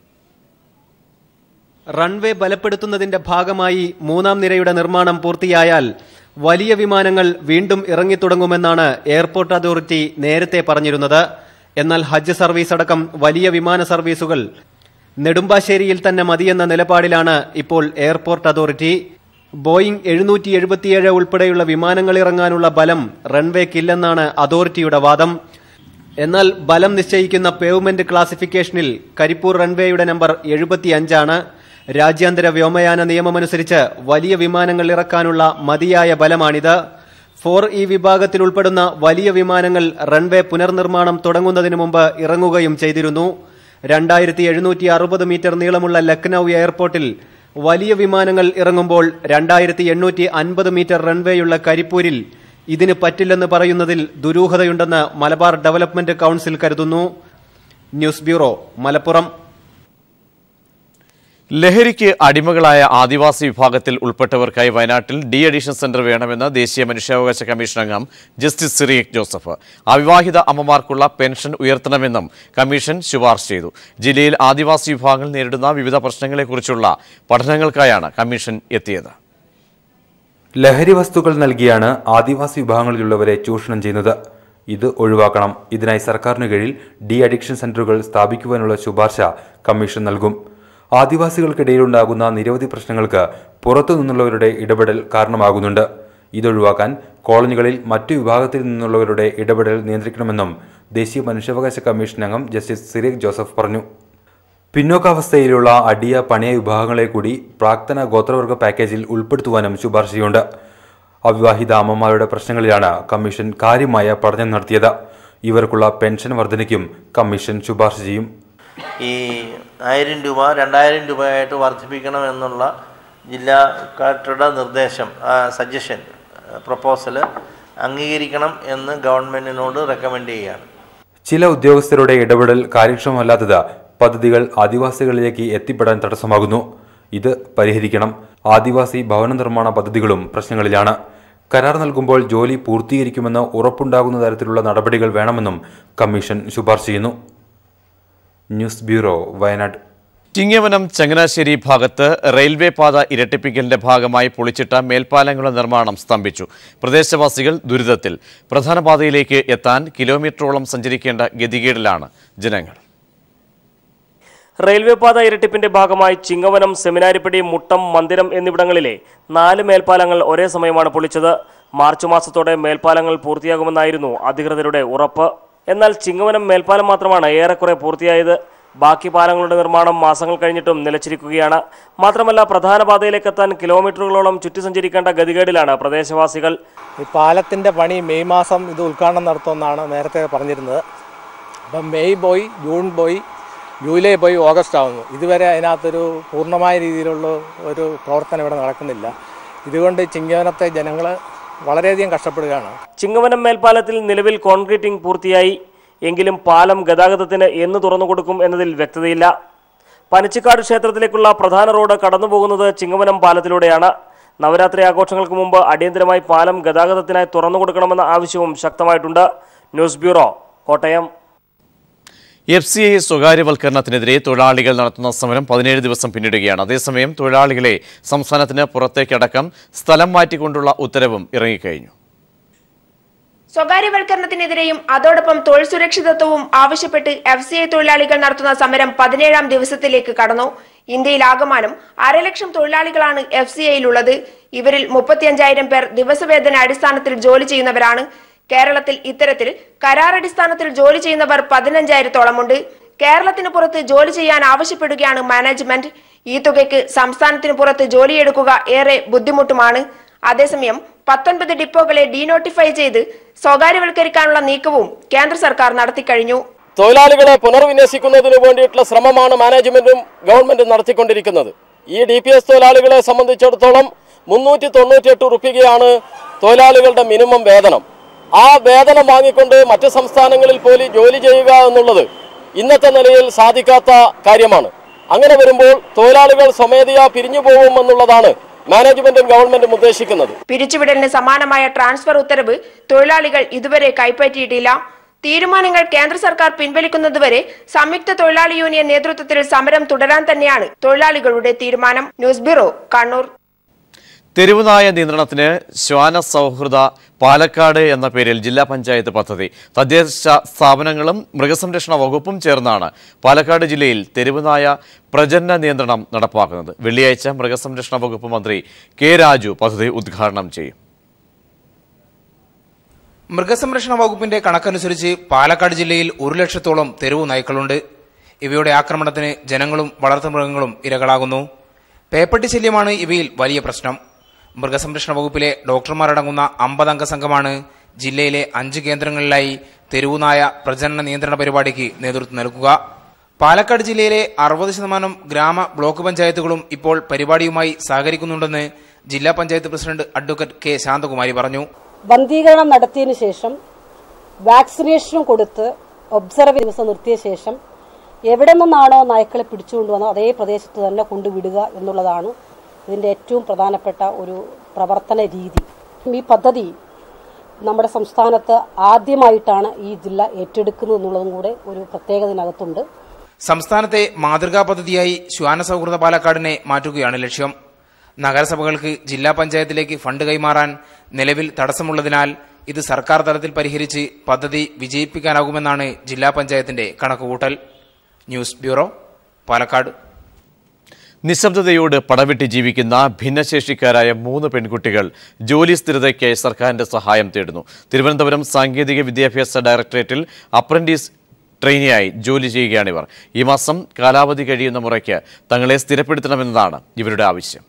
റൺവേ ബലപ്പെടുത്തുന്നതിന്റെ ഭാഗമായി മൂന്നാം നിരയുടെ നിർമ്മാണം പൂർത്തിയായാൽ വലിയ വിമാനങ്ങൾ വീണ്ടും ഇറങ്ങിത്തുടങ്ങുമെന്നാണ് എയർപോർട്ട് അതോറിറ്റി നേരത്തെ പറഞ്ഞിരുന്നത് എന്നാൽ ഹജ്ജ് സർവീസ് അടക്കം വലിയ വിമാന സർവീസുകൾ നെടുമ്പാശ്ശേരിയിൽ തന്നെ മതിയെന്ന നിലപാടിലാണ് ഇപ്പോൾ എയർപോർട്ട് അതോറിറ്റി ബോയിംഗ് എഴുന്നൂറ്റി എഴുപത്തിയേഴ് ഉൾപ്പെടെയുള്ള വിമാനങ്ങൾ ഇറങ്ങാനുള്ള ബലം റൺവേക്കില്ലെന്നാണ് അതോറിറ്റിയുടെ വാദം എന്നാൽ ബലം നിശ്ചയിക്കുന്ന പേവ്മെന്റ് ക്ലാസിഫിക്കേഷനിൽ കരിപ്പൂർ റൺവേയുടെ നമ്പർ എഴുപത്തിയഞ്ചാണ് രാജ്യാന്തര വ്യോമയാന നിയമമനുസരിച്ച് വലിയ വിമാനങ്ങൾ ഇറക്കാനുള്ള മതിയായ ബലമാണിത് ഫോർ ഇ വിഭാഗത്തിൽ ഉൾപ്പെടുന്ന വലിയ വിമാനങ്ങൾ റൺവേ പുനർനിർമ്മാണം തുടങ്ങുന്നതിന് മുമ്പ് ഇറങ്ങുകയും ചെയ്തിരുന്നു രണ്ടായിരത്തി എഴുന്നൂറ്റി അറുപത് മീറ്റർ നീളമുള്ള ലക്നൌ എയർപോർട്ടിൽ വലിയ വിമാനങ്ങൾ ഇറങ്ങുമ്പോൾ രണ്ടായിരത്തി എണ്ണൂറ്റി അൻപത് മീറ്റർ റൺവേയുള്ള കരിപ്പൂരിൽ ഇതിന് പറ്റില്ലെന്ന് പറയുന്നതിൽ ദുരൂഹതയുണ്ടെന്ന് മലബാർ ഡെവലപ്മെന്റ് കൗൺസിൽ കരുതുന്നു ന്യൂസ് ബ്യൂറോ മലപ്പുറം ലഹരിക്ക് അടിമകളായ ആദിവാസി വിഭാഗത്തിൽ ഉൾപ്പെട്ടവർക്കായി വയനാട്ടിൽ ഡി അഡീഷൻ സെന്റർ വേണമെന്ന് ദേശീയ മനുഷ്യാവകാശ കമ്മീഷൻ അംഗം ജസ്റ്റിസ് സിറിയക് ജോസഫ് അവിവാഹിത അമ്മമാർക്കുള്ള പെൻഷൻ ഉയർത്തണമെന്നും കമ്മീഷൻ ശുപാർശ ചെയ്തു ജില്ലയിൽ ആദിവാസി വിഭാഗങ്ങൾ നേരിടുന്ന വിവിധ പ്രശ്നങ്ങളെക്കുറിച്ചുള്ള പഠനങ്ങൾക്കായാണ് കമ്മീഷൻ എത്തിയത് ലഹരി വസ്തുക്കൾ നൽകിയാണ് ആദിവാസി വിഭാഗങ്ങളിലുള്ളവരെ ചൂഷണം ചെയ്യുന്നത് ഇത് ഒഴിവാക്കണം ഇതിനായി സർക്കാരിന് കീഴിൽ ഡി അഡിക്ഷൻ സെന്ററുകൾ സ്ഥാപിക്കുവാനുള്ള ശുപാർശ കമ്മീഷൻ നൽകും ആദിവാസികൾക്കിടയിലുണ്ടാകുന്ന നിരവധി പ്രശ്നങ്ങൾക്ക് പുറത്തു നിന്നുള്ളവരുടെ ഇടപെടൽ കാരണമാകുന്നുണ്ട് ഇതൊഴിവാക്കാൻ കോളനികളിൽ മറ്റു വിഭാഗത്തിൽ നിന്നുള്ളവരുടെ ഇടപെടൽ നിയന്ത്രിക്കണമെന്നും ദേശീയ മനുഷ്യാവകാശ കമ്മീഷൻ അംഗം ജസ്റ്റിസ് സിറിയക് ജോസഫ് പറഞ്ഞു പിന്നോക്കാവസ്ഥയിലുള്ള അടിയ പണിയ വിഭാഗങ്ങളെ കൂടി പ്രാക്തന ഗോത്രവർഗ പാക്കേജിൽ ഉൾപ്പെടുത്തുവാനും ശുപാർശയുണ്ട് അവിവാഹിത അമ്മമാരുടെ പ്രശ്നങ്ങളിലാണ് കമ്മീഷൻ കാര്യമായ പഠനം നടത്തിയത് ഇവർക്കുള്ള പെൻഷൻ വർധനയ്ക്കും കമ്മീഷൻ ശുപാർശ ചെയ്യും ഈ ആയിരം രൂപ രണ്ടായിരം രൂപയായിട്ട് വർദ്ധിപ്പിക്കണം എന്നുള്ള ജില്ലാ കളക്ടറുടെ നിർദ്ദേശം സജഷൻ പ്രപ്പോസൽ അംഗീകരിക്കണം എന്ന് ഗവൺമെൻറ്റിനോട് റെക്കമെൻഡ് ചെയ്യുകയാണ് ചില ഉദ്യോഗസ്ഥരുടെ ഇടപെടൽ കാര്യക്ഷമമല്ലാത്തത് പദ്ധതികൾ ആദിവാസികളിലേക്ക് എത്തിപ്പെടാൻ തടസ്സമാകുന്നു ഇത് പരിഹരിക്കണം ആദിവാസി ഭവന നിർമ്മാണ പദ്ധതികളും പ്രശ്നങ്ങളിലാണ് കരാർ നൽകുമ്പോൾ ജോലി പൂർത്തീകരിക്കുമെന്ന് ഉറപ്പുണ്ടാകുന്ന തരത്തിലുള്ള നടപടികൾ വേണമെന്നും കമ്മീഷൻ ശുപാർശ ചെയ്യുന്നു ന്യൂസ് ബ്യൂറോ വയനാട് ചിങ്ങവനം ചങ്ങനാശ്ശേരി ഭാഗത്ത് റെയിൽവേ പാത ഇരട്ടിപ്പിക്കലിന്റെ ഭാഗമായി പൊളിച്ചിട്ട മേൽപ്പാലങ്ങളുടെ നിർമ്മാണം സ്തംഭിച്ചു പ്രദേശവാസികൾ ദുരിതത്തിൽ പ്രധാന പാതയിലേക്ക് എത്താൻ കിലോമീറ്ററോളം സഞ്ചരിക്കേണ്ട ഗതികേടിലാണ് ജനങ്ങൾ റെയിൽവേ പാത ഇരട്ടിപ്പിന്റെ ഭാഗമായി ചിങ്ങവനം സെമിനാരിപ്പടി മുട്ടം മന്ദിരം എന്നിവിടങ്ങളിലെ നാല് മേൽപ്പാലങ്ങൾ ഒരേ സമയമാണ് പൊളിച്ചത് മാർച്ച് മാസത്തോടെ മേൽപ്പാലങ്ങൾ പൂർത്തിയാകുമെന്നായിരുന്നു അധികൃതരുടെ ഉറപ്പ് എന്നാൽ ചിങ്ങവനം മേൽപ്പാലം മാത്രമാണ് ഏറെക്കുറെ പൂർത്തിയായത് ബാക്കി പാലങ്ങളുടെ നിർമ്മാണം മാസങ്ങൾ കഴിഞ്ഞിട്ടും നിലച്ചിരിക്കുകയാണ് മാത്രമല്ല പ്രധാന പാതയിലേക്ക് എത്താൻ കിലോമീറ്ററുകളോളം ചുറ്റി സഞ്ചരിക്കേണ്ട ഗതികേടിലാണ് പ്രദേശവാസികൾ ഈ പാലത്തിൻ്റെ പണി മെയ് മാസം ഇത് ഉദ്ഘാടനം നടത്തുമെന്നാണ് നേരത്തെ പറഞ്ഞിരുന്നത് അപ്പം മെയ് പോയി ജൂൺ പോയി ജൂലൈ പോയി ഓഗസ്റ്റ് ആവുന്നു ഇതുവരെ അതിനകത്തൊരു പൂർണ്ണമായ രീതിയിലുള്ള ഒരു പ്രവർത്തനം ഇവിടെ നടക്കുന്നില്ല ഇതുകൊണ്ട് ചിങ്ങവനത്തെ ജനങ്ങൾ വളരെയധികം കഷ്ടപ്പെടുകയാണ് ചിങ്ങവനം മേൽപ്പാലത്തിൽ നിലവിൽ കോൺക്രീറ്റിംഗ് പൂർത്തിയായി എങ്കിലും പാലം ഗതാഗതത്തിന് എന്ന് തുറന്നു കൊടുക്കും എന്നതിൽ വ്യക്തതയില്ല പനച്ചിക്കാട് ക്ഷേത്രത്തിലേക്കുള്ള പ്രധാന റോഡ് കടന്നുപോകുന്നത് ചിങ്ങവനം പാലത്തിലൂടെയാണ് നവരാത്രി ആഘോഷങ്ങൾക്ക് മുമ്പ് അടിയന്തരമായി പാലം ഗതാഗതത്തിനായി തുറന്നു കൊടുക്കണമെന്ന ആവശ്യവും ശക്തമായിട്ടുണ്ട് news bureau Kottayam F C I സ്വകാര്യവൽക്കരണത്തിനെതിരെ തൊഴിലാളികൾ നടത്തുന്ന സമരം പതിനേഴ് ദിവസം പിന്നിടുകയാണ് അതേസമയം തൊഴിലാളികളെ സംസ്ഥാനത്തിന് പുറത്തേക്കടക്കം സ്ഥലം മാറ്റിക്കൊണ്ടുള്ള ഉത്തരവും ഇറങ്ങിക്കഴിഞ്ഞു സ്വകാര്യവൽക്കരണത്തിനെതിരെയും അതോടൊപ്പം തൊഴിൽ സുരക്ഷിതത്വവും ആവശ്യപ്പെട്ട് എഫ് സി ഐ തൊഴിലാളികൾ നടത്തുന്ന സമരം പതിനേഴാം ദിവസത്തിലേക്ക് കടന്നു ഇന്ത്യയിലാകമാനം അരലക്ഷം തൊഴിലാളികളാണ് എഫ് സി ഐയിലുള്ളത് ഇവരിൽ മുപ്പത്തിയഞ്ചായിരം പേർ ദിവസവേതന അടിസ്ഥാനത്തിൽ ജോലി ചെയ്യുന്നവരാണ് കേരളത്തിൽ ഇത്തരത്തിൽ കരാറടിസ്ഥാനത്തിൽ ജോലി ചെയ്യുന്നവർ പതിനഞ്ചായിരത്തോളമുണ്ട് കേരളത്തിന് പുറത്ത് ജോലി ചെയ്യാൻ ആവശ്യപ്പെടുകയാണ് മാനേജ്മെന്റ് ഈ തുകയ്ക്ക് സംസ്ഥാനത്തിന് പുറത്ത് ജോലിയെടുക്കുക ഏറെ ബുദ്ധിമുട്ടുമാണ് അതേസമയം പത്തൊൻപത് ഡിപ്പോകളെ ഡീനോട്ടിഫൈ ചെയ്ത് സ്വകാര്യവൽക്കരിക്കാനുള്ള നീക്കവും കേന്ദ്ര സർക്കാർ നടത്തിക്കഴിഞ്ഞു തൊഴിലാളികളെ പുനർവിന്യസിക്കുന്നതിന് വേണ്ടിയിട്ടുള്ള ശ്രമമാണ് മാനേജ്മെന്റും ഗവൺമെന്റും നടത്തിക്കൊണ്ടിരിക്കുന്നത് ഈ ഡി പി എസ് തൊഴിലാളികളെ സംബന്ധിച്ചിടത്തോളം മുന്നൂറ്റി തൊണ്ണൂറ്റിയെട്ട് റുപ്യയാണ് തൊഴിലാളികളുടെ മിനിമം വേതനം ആ വേതനം വാങ്ങിക്കൊണ്ട് മറ്റ് സംസ്ഥാനങ്ങളിൽ പോലും ജോലി ചെയ്യുക എന്നുള്ളത് ഇന്നത്തെ നിലയിൽ സാധിക്കാത്ത കാര്യമാണ് അങ്ങനെ വരുമ്പോൾ തൊഴിലാളികൾ സ്വമേധയാ പിരിഞ്ഞു പോകുമെന്നുള്ളതാണ് മാനേജ്മെന്റും ഗവൺമെന്റും ഉദ്ദേശിക്കുന്നത് പിരിച്ചുവിടലിന് സമാനമായ ട്രാൻസ്ഫർ ഉത്തരവ് തൊഴിലാളികൾ ഇതുവരെ കൈപ്പറ്റിയിട്ടില്ല തീരുമാനങ്ങൾ കേന്ദ്ര സർക്കാർ പിൻവലിക്കുന്നതുവരെ സംയുക്ത തൊഴിലാളി യൂണിയൻ നേതൃത്വത്തിൽ സമരം തുടരാൻ തന്നെയാണ് തൊഴിലാളികളുടെ തീരുമാനം ന്യൂസ് ബ്യൂറോ കണ്ണൂർ തെരുവുനായ നിയന്ത്രണത്തിന് ശ്വാന സൗഹൃദ പാലക്കാട് എന്ന പേരിൽ ജില്ലാ പഞ്ചായത്ത് പദ്ധതി തദ്ദേശ സ്ഥാപനങ്ങളും മൃഗസംരക്ഷണ വകുപ്പും ചേർന്നാണ് പാലക്കാട് ജില്ലയിൽ തെരുവുനായ പ്രജനന നിയന്ത്രണം നടപ്പാക്കുന്നത് വെള്ളിയാഴ്ച മൃഗസംരക്ഷണ വകുപ്പ് മന്ത്രി കെ രാജു പദ്ധതി ഉദ്ഘാടനം ചെയ്യും മൃഗസംരക്ഷണ വകുപ്പിന്റെ കണക്കനുസരിച്ച് പാലക്കാട് ജില്ലയിൽ ഒരു ലക്ഷത്തോളം തെരുവു നായ്ക്കളുണ്ട് ഇവയുടെ ആക്രമണത്തിന് ജനങ്ങളും വളർത്തുമൃഗങ്ങളും ഇരകളാകുന്നു പേപ്പട്ടി ശല്യമാണ് ഇവയിൽ വലിയ പ്രശ്നം മൃഗസംരക്ഷണ വകുപ്പിലെ ഡോക്ടർമാരടങ്ങുന്ന അമ്പതംഗ സംഘമാണ് ജില്ലയിലെ അഞ്ച് കേന്ദ്രങ്ങളിലായി തെരുവുനായ പ്രജനന നിയന്ത്രണ പരിപാടിക്ക് നേതൃത്വം നൽകുക പാലക്കാട് ജില്ലയിലെ അറുപത് ശതമാനം ഗ്രാമ ബ്ലോക്ക് പഞ്ചായത്തുകളും ഇപ്പോൾ പരിപാടിയുമായി സഹകരിക്കുന്നുണ്ടെന്ന് ജില്ലാ panchayat president advocate K Santhakumari പറഞ്ഞു ബന്ധീകരണം നടത്തിയതിനു ശേഷം വാക്സിനേഷനും കൊടുത്ത് ഒബ്സർവ് ദിവസം നിർത്തിയ ശേഷം എവിടെ നിന്നാണോ നായ്ക്കളെ പിടിച്ചുകൊണ്ടുവന്നത് അതേ പ്രദേശത്ത് തന്നെ കൊണ്ടുവിടുക എന്നുള്ളതാണ് ഇതിൻ്റെ ഏറ്റവും പ്രധാനപ്പെട്ട ഒരു പ്രവർത്തന രീതി ഈ പദ്ധതി നമ്മുടെ സംസ്ഥാനത്ത് ആദ്യമായിട്ടാണ് ഈ ജില്ല ഏറ്റെടുക്കുന്നത് എന്നുള്ളതും കൂടെ ഒരു പ്രത്യേകത ഇതിനകത്തുണ്ട് സംസ്ഥാനത്തെ മാതൃകാ പദ്ധതിയായി ശ്വാന സൗഹൃദ പാലക്കാടിനെ മാറ്റുകയാണ് ലക്ഷ്യം നഗരസഭകൾക്ക് ജില്ലാ പഞ്ചായത്തിലേക്ക് ഫണ്ട് കൈമാറാൻ നിലവിൽ തടസ്സമുള്ളതിനാൽ ഇത് സർക്കാർ തലത്തിൽ പരിഹരിച്ച് പദ്ധതി വിജയിപ്പിക്കാനാകുമെന്നാണ് ജില്ലാ പഞ്ചായത്തിന്റെ കണക്കുകൂട്ടൽ ന്യൂസ് ബ്യൂറോ പാലക്കാട് നിശബ്ദതയോട് പടവിട്ട് ജീവിക്കുന്ന ഭിന്നശേഷിക്കാരായ മൂന്ന് പെൺകുട്ടികൾ ജോലി സ്ഥിരതയ്ക്കായി സർക്കാരിന്റെ സഹായം തേടുന്നു തിരുവനന്തപുരം സാങ്കേതിക വിദ്യാഭ്യാസ ഡയറക്ടറേറ്റിൽ അപ്രന്റീസ് ട്രെയിനിയായി ജോലി ചെയ്യുകയാണിവർ ഈ മാസം കാലാവധി കഴിയുന്ന മുറയ്ക്ക് തങ്ങളെ സ്ഥിരപ്പെടുത്തണമെന്നതാണ് ഇവരുടെ ആവശ്യം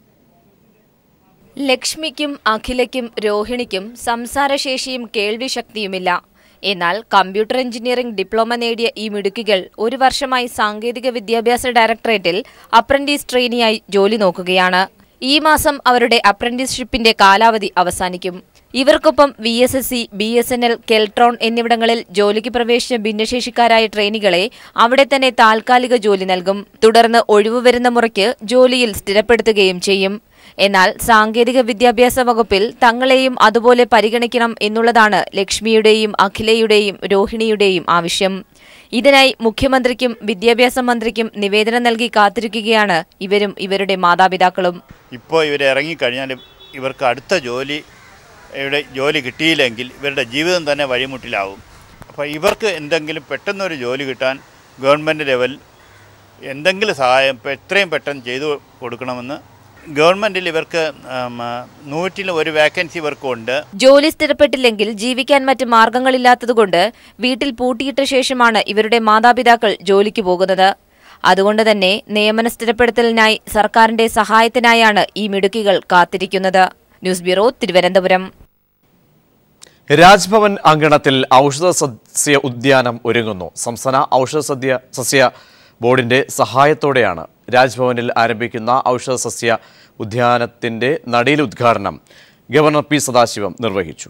ലക്ഷ്മിക്കും അഖിലയ്ക്കും രോഹിണിക്കും സംസാരശേഷിയും കേൾവിശക്തിയുമില്ല എന്നാൽ കമ്പ്യൂട്ടർ എഞ്ചിനീയറിംഗ് ഡിപ്ലോമ നേടിയ ഈ മിടുക്കികൾ ഒരു വർഷമായി സാങ്കേതിക വിദ്യാഭ്യാസ ഡയറക്ടറേറ്റിൽ അപ്രന്റീസ് ട്രെയിനിയായി ജോലി നോക്കുകയാണ് ഈ മാസം അവരുടെ അപ്രന്റീസ്ഷിപ്പിന്റെ കാലാവധി അവസാനിക്കും ഇവർക്കൊപ്പം V S S C B S N L Keltron എന്നിവിടങ്ങളിൽ ജോലിക്ക് പ്രവേശിച്ച ഭിന്നശേഷിക്കാരായ ട്രെയിനികളെ അവിടെ തന്നെ താൽക്കാലിക ജോലി നൽകും തുടർന്ന് ഒഴിവു വരുന്ന മുറയ്ക്ക് ജോലിയിൽ സ്ഥിരപ്പെടുത്തുകയും ചെയ്യും എന്നാൽ സാങ്കേതിക വിദ്യാഭ്യാസ വകുപ്പിൽ തങ്ങളെയും അതുപോലെ പരിഗണിക്കണം എന്നുള്ളതാണ് ലക്ഷ്മിയുടെയും അഖിലയുടെയും രോഹിണിയുടെയും ആവശ്യം ഇതിനായി മുഖ്യമന്ത്രിക്കും വിദ്യാഭ്യാസ മന്ത്രിക്കും നിവേദനം നൽകി കാത്തിരിക്കുകയാണ് ഇവരും ഇവരുടെ മാതാപിതാക്കളും ഇപ്പോൾ ഇവർ ഇറങ്ങിക്കഴിഞ്ഞാൽ ഇവർക്ക് അടുത്ത ജോലി ഇവിടെ ജോലി കിട്ടിയില്ലെങ്കിൽ ഇവരുടെ ജീവിതം തന്നെ വഴിമുട്ടിലാവും അപ്പോൾ ഇവർക്ക് എന്തെങ്കിലും പെട്ടെന്നൊരു ജോലി കിട്ടാൻ ഗവൺമെൻറ് ലെവൽ എന്തെങ്കിലും സഹായം ഇപ്പം എത്രയും പെട്ടെന്ന് ചെയ്തു കൊടുക്കണമെന്ന് ഗവൺമെൻറ്റിൽ ഇവർക്ക് നൂറ്റിൽ ഒരു വേക്കൻസി ഇവർക്കുണ്ട് ജോലി സ്ഥിരപ്പെട്ടില്ലെങ്കിൽ ജീവിക്കാൻ മറ്റ് മാർഗങ്ങളില്ലാത്തതുകൊണ്ട് വീട്ടിൽ പൂട്ടിയിട്ട ശേഷമാണ് ഇവരുടെ മാതാപിതാക്കൾ ജോലിക്ക് പോകുന്നത് അതുകൊണ്ട് തന്നെ നിയമന സ്ഥിരപ്പെടുത്തലിനായി സർക്കാരിന്റെ സഹായത്തിനായാണ് ഈ മിടുക്കികൾ കാത്തിരിക്കുന്നത് ന്യൂസ് ബ്യൂറോ തിരുവനന്തപുരം രാജ്ഭവൻ അങ്കണത്തിൽ ഔഷധ സസ്യ ഉദ്യാനം ഒരുങ്ങുന്നു സംസ്ഥാന ഔഷധ സദ്യ സസ്യ ബോർഡിന്റെ സഹായത്തോടെയാണ് രാജ്ഭവനിൽ ആരംഭിക്കുന്ന ഔഷധ സസ്യ ഉദ്യാനത്തിന്റെ നടീൽ ഉദ്ഘാടനം ഗവർണർ പി സദാശിവം നിർവഹിച്ചു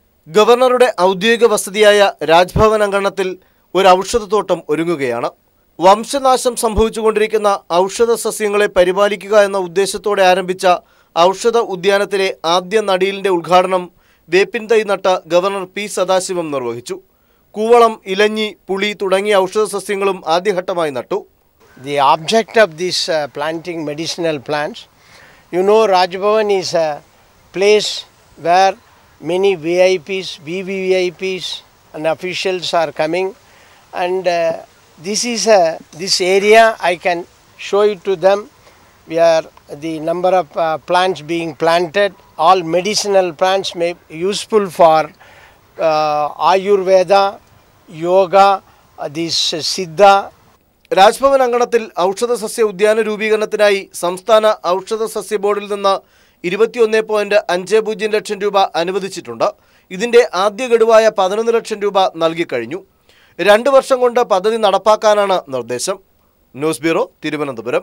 ഗവർണറുടെ ഔദ്യോഗിക വസതിയായ രാജ്ഭവൻ അങ്കണത്തിൽ ഒരു ഔഷധത്തോട്ടം ഒരുങ്ങുകയാണ് വംശനാശം സംഭവിച്ചുകൊണ്ടിരിക്കുന്ന ഔഷധ സസ്യങ്ങളെ പരിപാലിക്കുക എന്ന ഉദ്ദേശത്തോടെ ആരംഭിച്ച ഔഷധ ഉദ്യാനത്തിലെ ആദ്യ നടീലിന്റെ ഉദ്ഘാടനം വേപ്പിൻ തൈ നട്ട ഗവർണർ പി സദാശിവം നിർവഹിച്ചു കൂവളം ഇലഞ്ഞി പുളി തുടങ്ങിയ ഔഷധ സസ്യങ്ങളും ആദ്യഘട്ടമായി നട്ടു the object of this uh, planting medicinal plants. You know, Rajbhavan is a place where many VIPs, VVIPs, and officials are coming, and uh, this is a this area I can show it to them. Where the number of uh, plants being planted, all medicinal plants may useful for uh, Ayurveda, yoga, uh, this uh, Siddha, Raj Bhavan അങ്കണത്തിൽ ഔഷധ സസ്യ ഉദ്യാന രൂപീകരണത്തിനായി സംസ്ഥാന ഔഷധ സസ്യ ബോർഡിൽ നിന്ന് ഇരുപത്തിയൊന്ന് point അഞ്ച് പൂജ്യം ലക്ഷം രൂപ അനുവദിച്ചിട്ടുണ്ട് ഇതിന്റെ ആദ്യ ഗഡുവായ പതിനൊന്ന് ലക്ഷം രൂപ നൽകിക്കഴിഞ്ഞു രണ്ട് വർഷം കൊണ്ട് പദ്ധതി നടപ്പാക്കാനാണ് നിർദ്ദേശം ന്യൂസ് ബ്യൂറോ തിരുവനന്തപുരം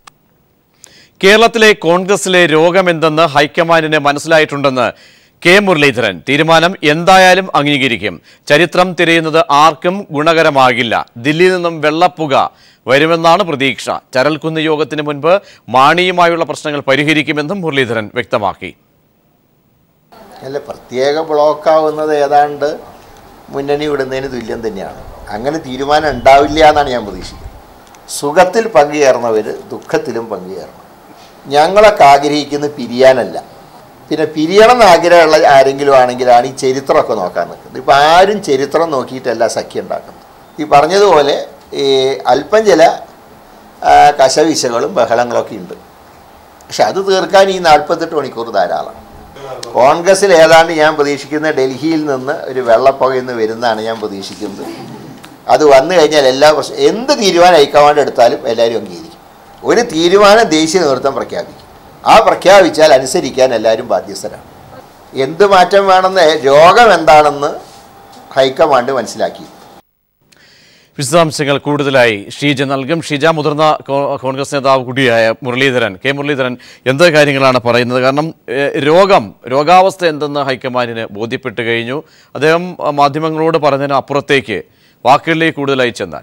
കേരളത്തിലെ കോൺഗ്രസിലെ രോഗമെന്തെന്ന് ഹൈക്കമാൻഡിന് മനസ്സിലായിട്ടുണ്ടെന്ന് കെ മുരളീധരൻ തീരുമാനം എന്തായാലും അംഗീകരിക്കും ചരിത്രം തിരയുന്നത് ആർക്കും ഗുണകരമാകില്ല ദില്ലിയിൽ നിന്നും വെള്ളപ്പുക വരുമെന്നാണ് പ്രതീക്ഷ ചരൽക്കുന്ന് യോഗത്തിന് മുൻപ് മാണിയുമായുള്ള പ്രശ്നങ്ങൾ പരിഹരിക്കുമെന്നും മുരളീധരൻ വ്യക്തമാക്കി അല്ല പ്രത്യേക ബ്ലോക്കാവുന്നത് ഏതാണ്ട് മുന്നണി വിടുന്നതിന് തുല്യം തന്നെയാണ് അങ്ങനെ തീരുമാനം ഉണ്ടാവില്ല എന്നാണ് ഞാൻ പ്രതീക്ഷിക്കുന്നത് സുഖത്തിൽ പങ്കുചേർന്നവർ ദുഃഖത്തിലും പങ്കുചേരണം ഞങ്ങളൊക്കെ ആഗ്രഹിക്കുന്നത് പിരിയാനല്ല പിന്നെ പിരിയണം എന്ന് ആഗ്രഹമുള്ള ആരെങ്കിലും ആണെങ്കിലാണ് ഈ ചരിത്രമൊക്കെ നോക്കാൻ നിൽക്കുന്നത് ഇപ്പം ആരും ചരിത്രം നോക്കിയിട്ടല്ല സഖ്യം ഉണ്ടാക്കുന്നത് ഈ പറഞ്ഞതുപോലെ ഈ അല്പം ചില ആ, കശവിശകളും ബഹളങ്ങളൊക്കെ ഉണ്ട് പക്ഷെ അത് തീർക്കാൻ ഈ നാൽപ്പത്തെട്ട് മണിക്കൂർ ധാരാളം കോൺഗ്രസ്സിൽ ഏതാണ്ട് ഞാൻ പ്രതീക്ഷിക്കുന്ന ഡൽഹിയിൽ നിന്ന് ഒരു വെള്ളപ്പുകയെന്ന് വരുന്നതാണ് ഞാൻ പ്രതീക്ഷിക്കുന്നത് അത് വന്നു കഴിഞ്ഞാൽ എല്ലാ പ്രശ്നം എന്ത് തീരുമാനം ഹൈക്കമാൻഡ് എടുത്താലും എല്ലാവരും അംഗീകരിക്കും ഒരു തീരുമാനം ദേശീയ നേതൃത്വം പ്രഖ്യാപിക്കും ആ പ്രഖ്യാപിച്ചാൽ അനുസരിക്കാൻ എല്ലാവരും ബാധ്യസ്ഥരാണ് എന്ത് മാറ്റം വേണമെന്ന് രോഗം എന്താണെന്ന് ഹൈക്കമാൻഡ് മനസ്സിലാക്കി വിശദാംശങ്ങൾ കൂടുതലായി ഷീജ നൽകും ഷീജ മുതിർന്ന കോ- കോൺഗ്രസ് നേതാവ് കൂടിയായ മുരളീധരൻ കെ മുരളീധരൻ എന്ത് കാര്യങ്ങളാണ് പറയുന്നത് കാരണം ഏഹ്, രോഗം രോഗാവസ്ഥ എന്തെന്ന് ഹൈക്കമാൻഡിന് ബോധ്യപ്പെട്ട് കഴിഞ്ഞു അദ്ദേഹം അഹ്, മാധ്യമങ്ങളോട് പറഞ്ഞതിന് അപ്പുറത്തേക്ക് വാക്കുകളിലേക്ക് കൂടുതലായി ചെന്നാൽ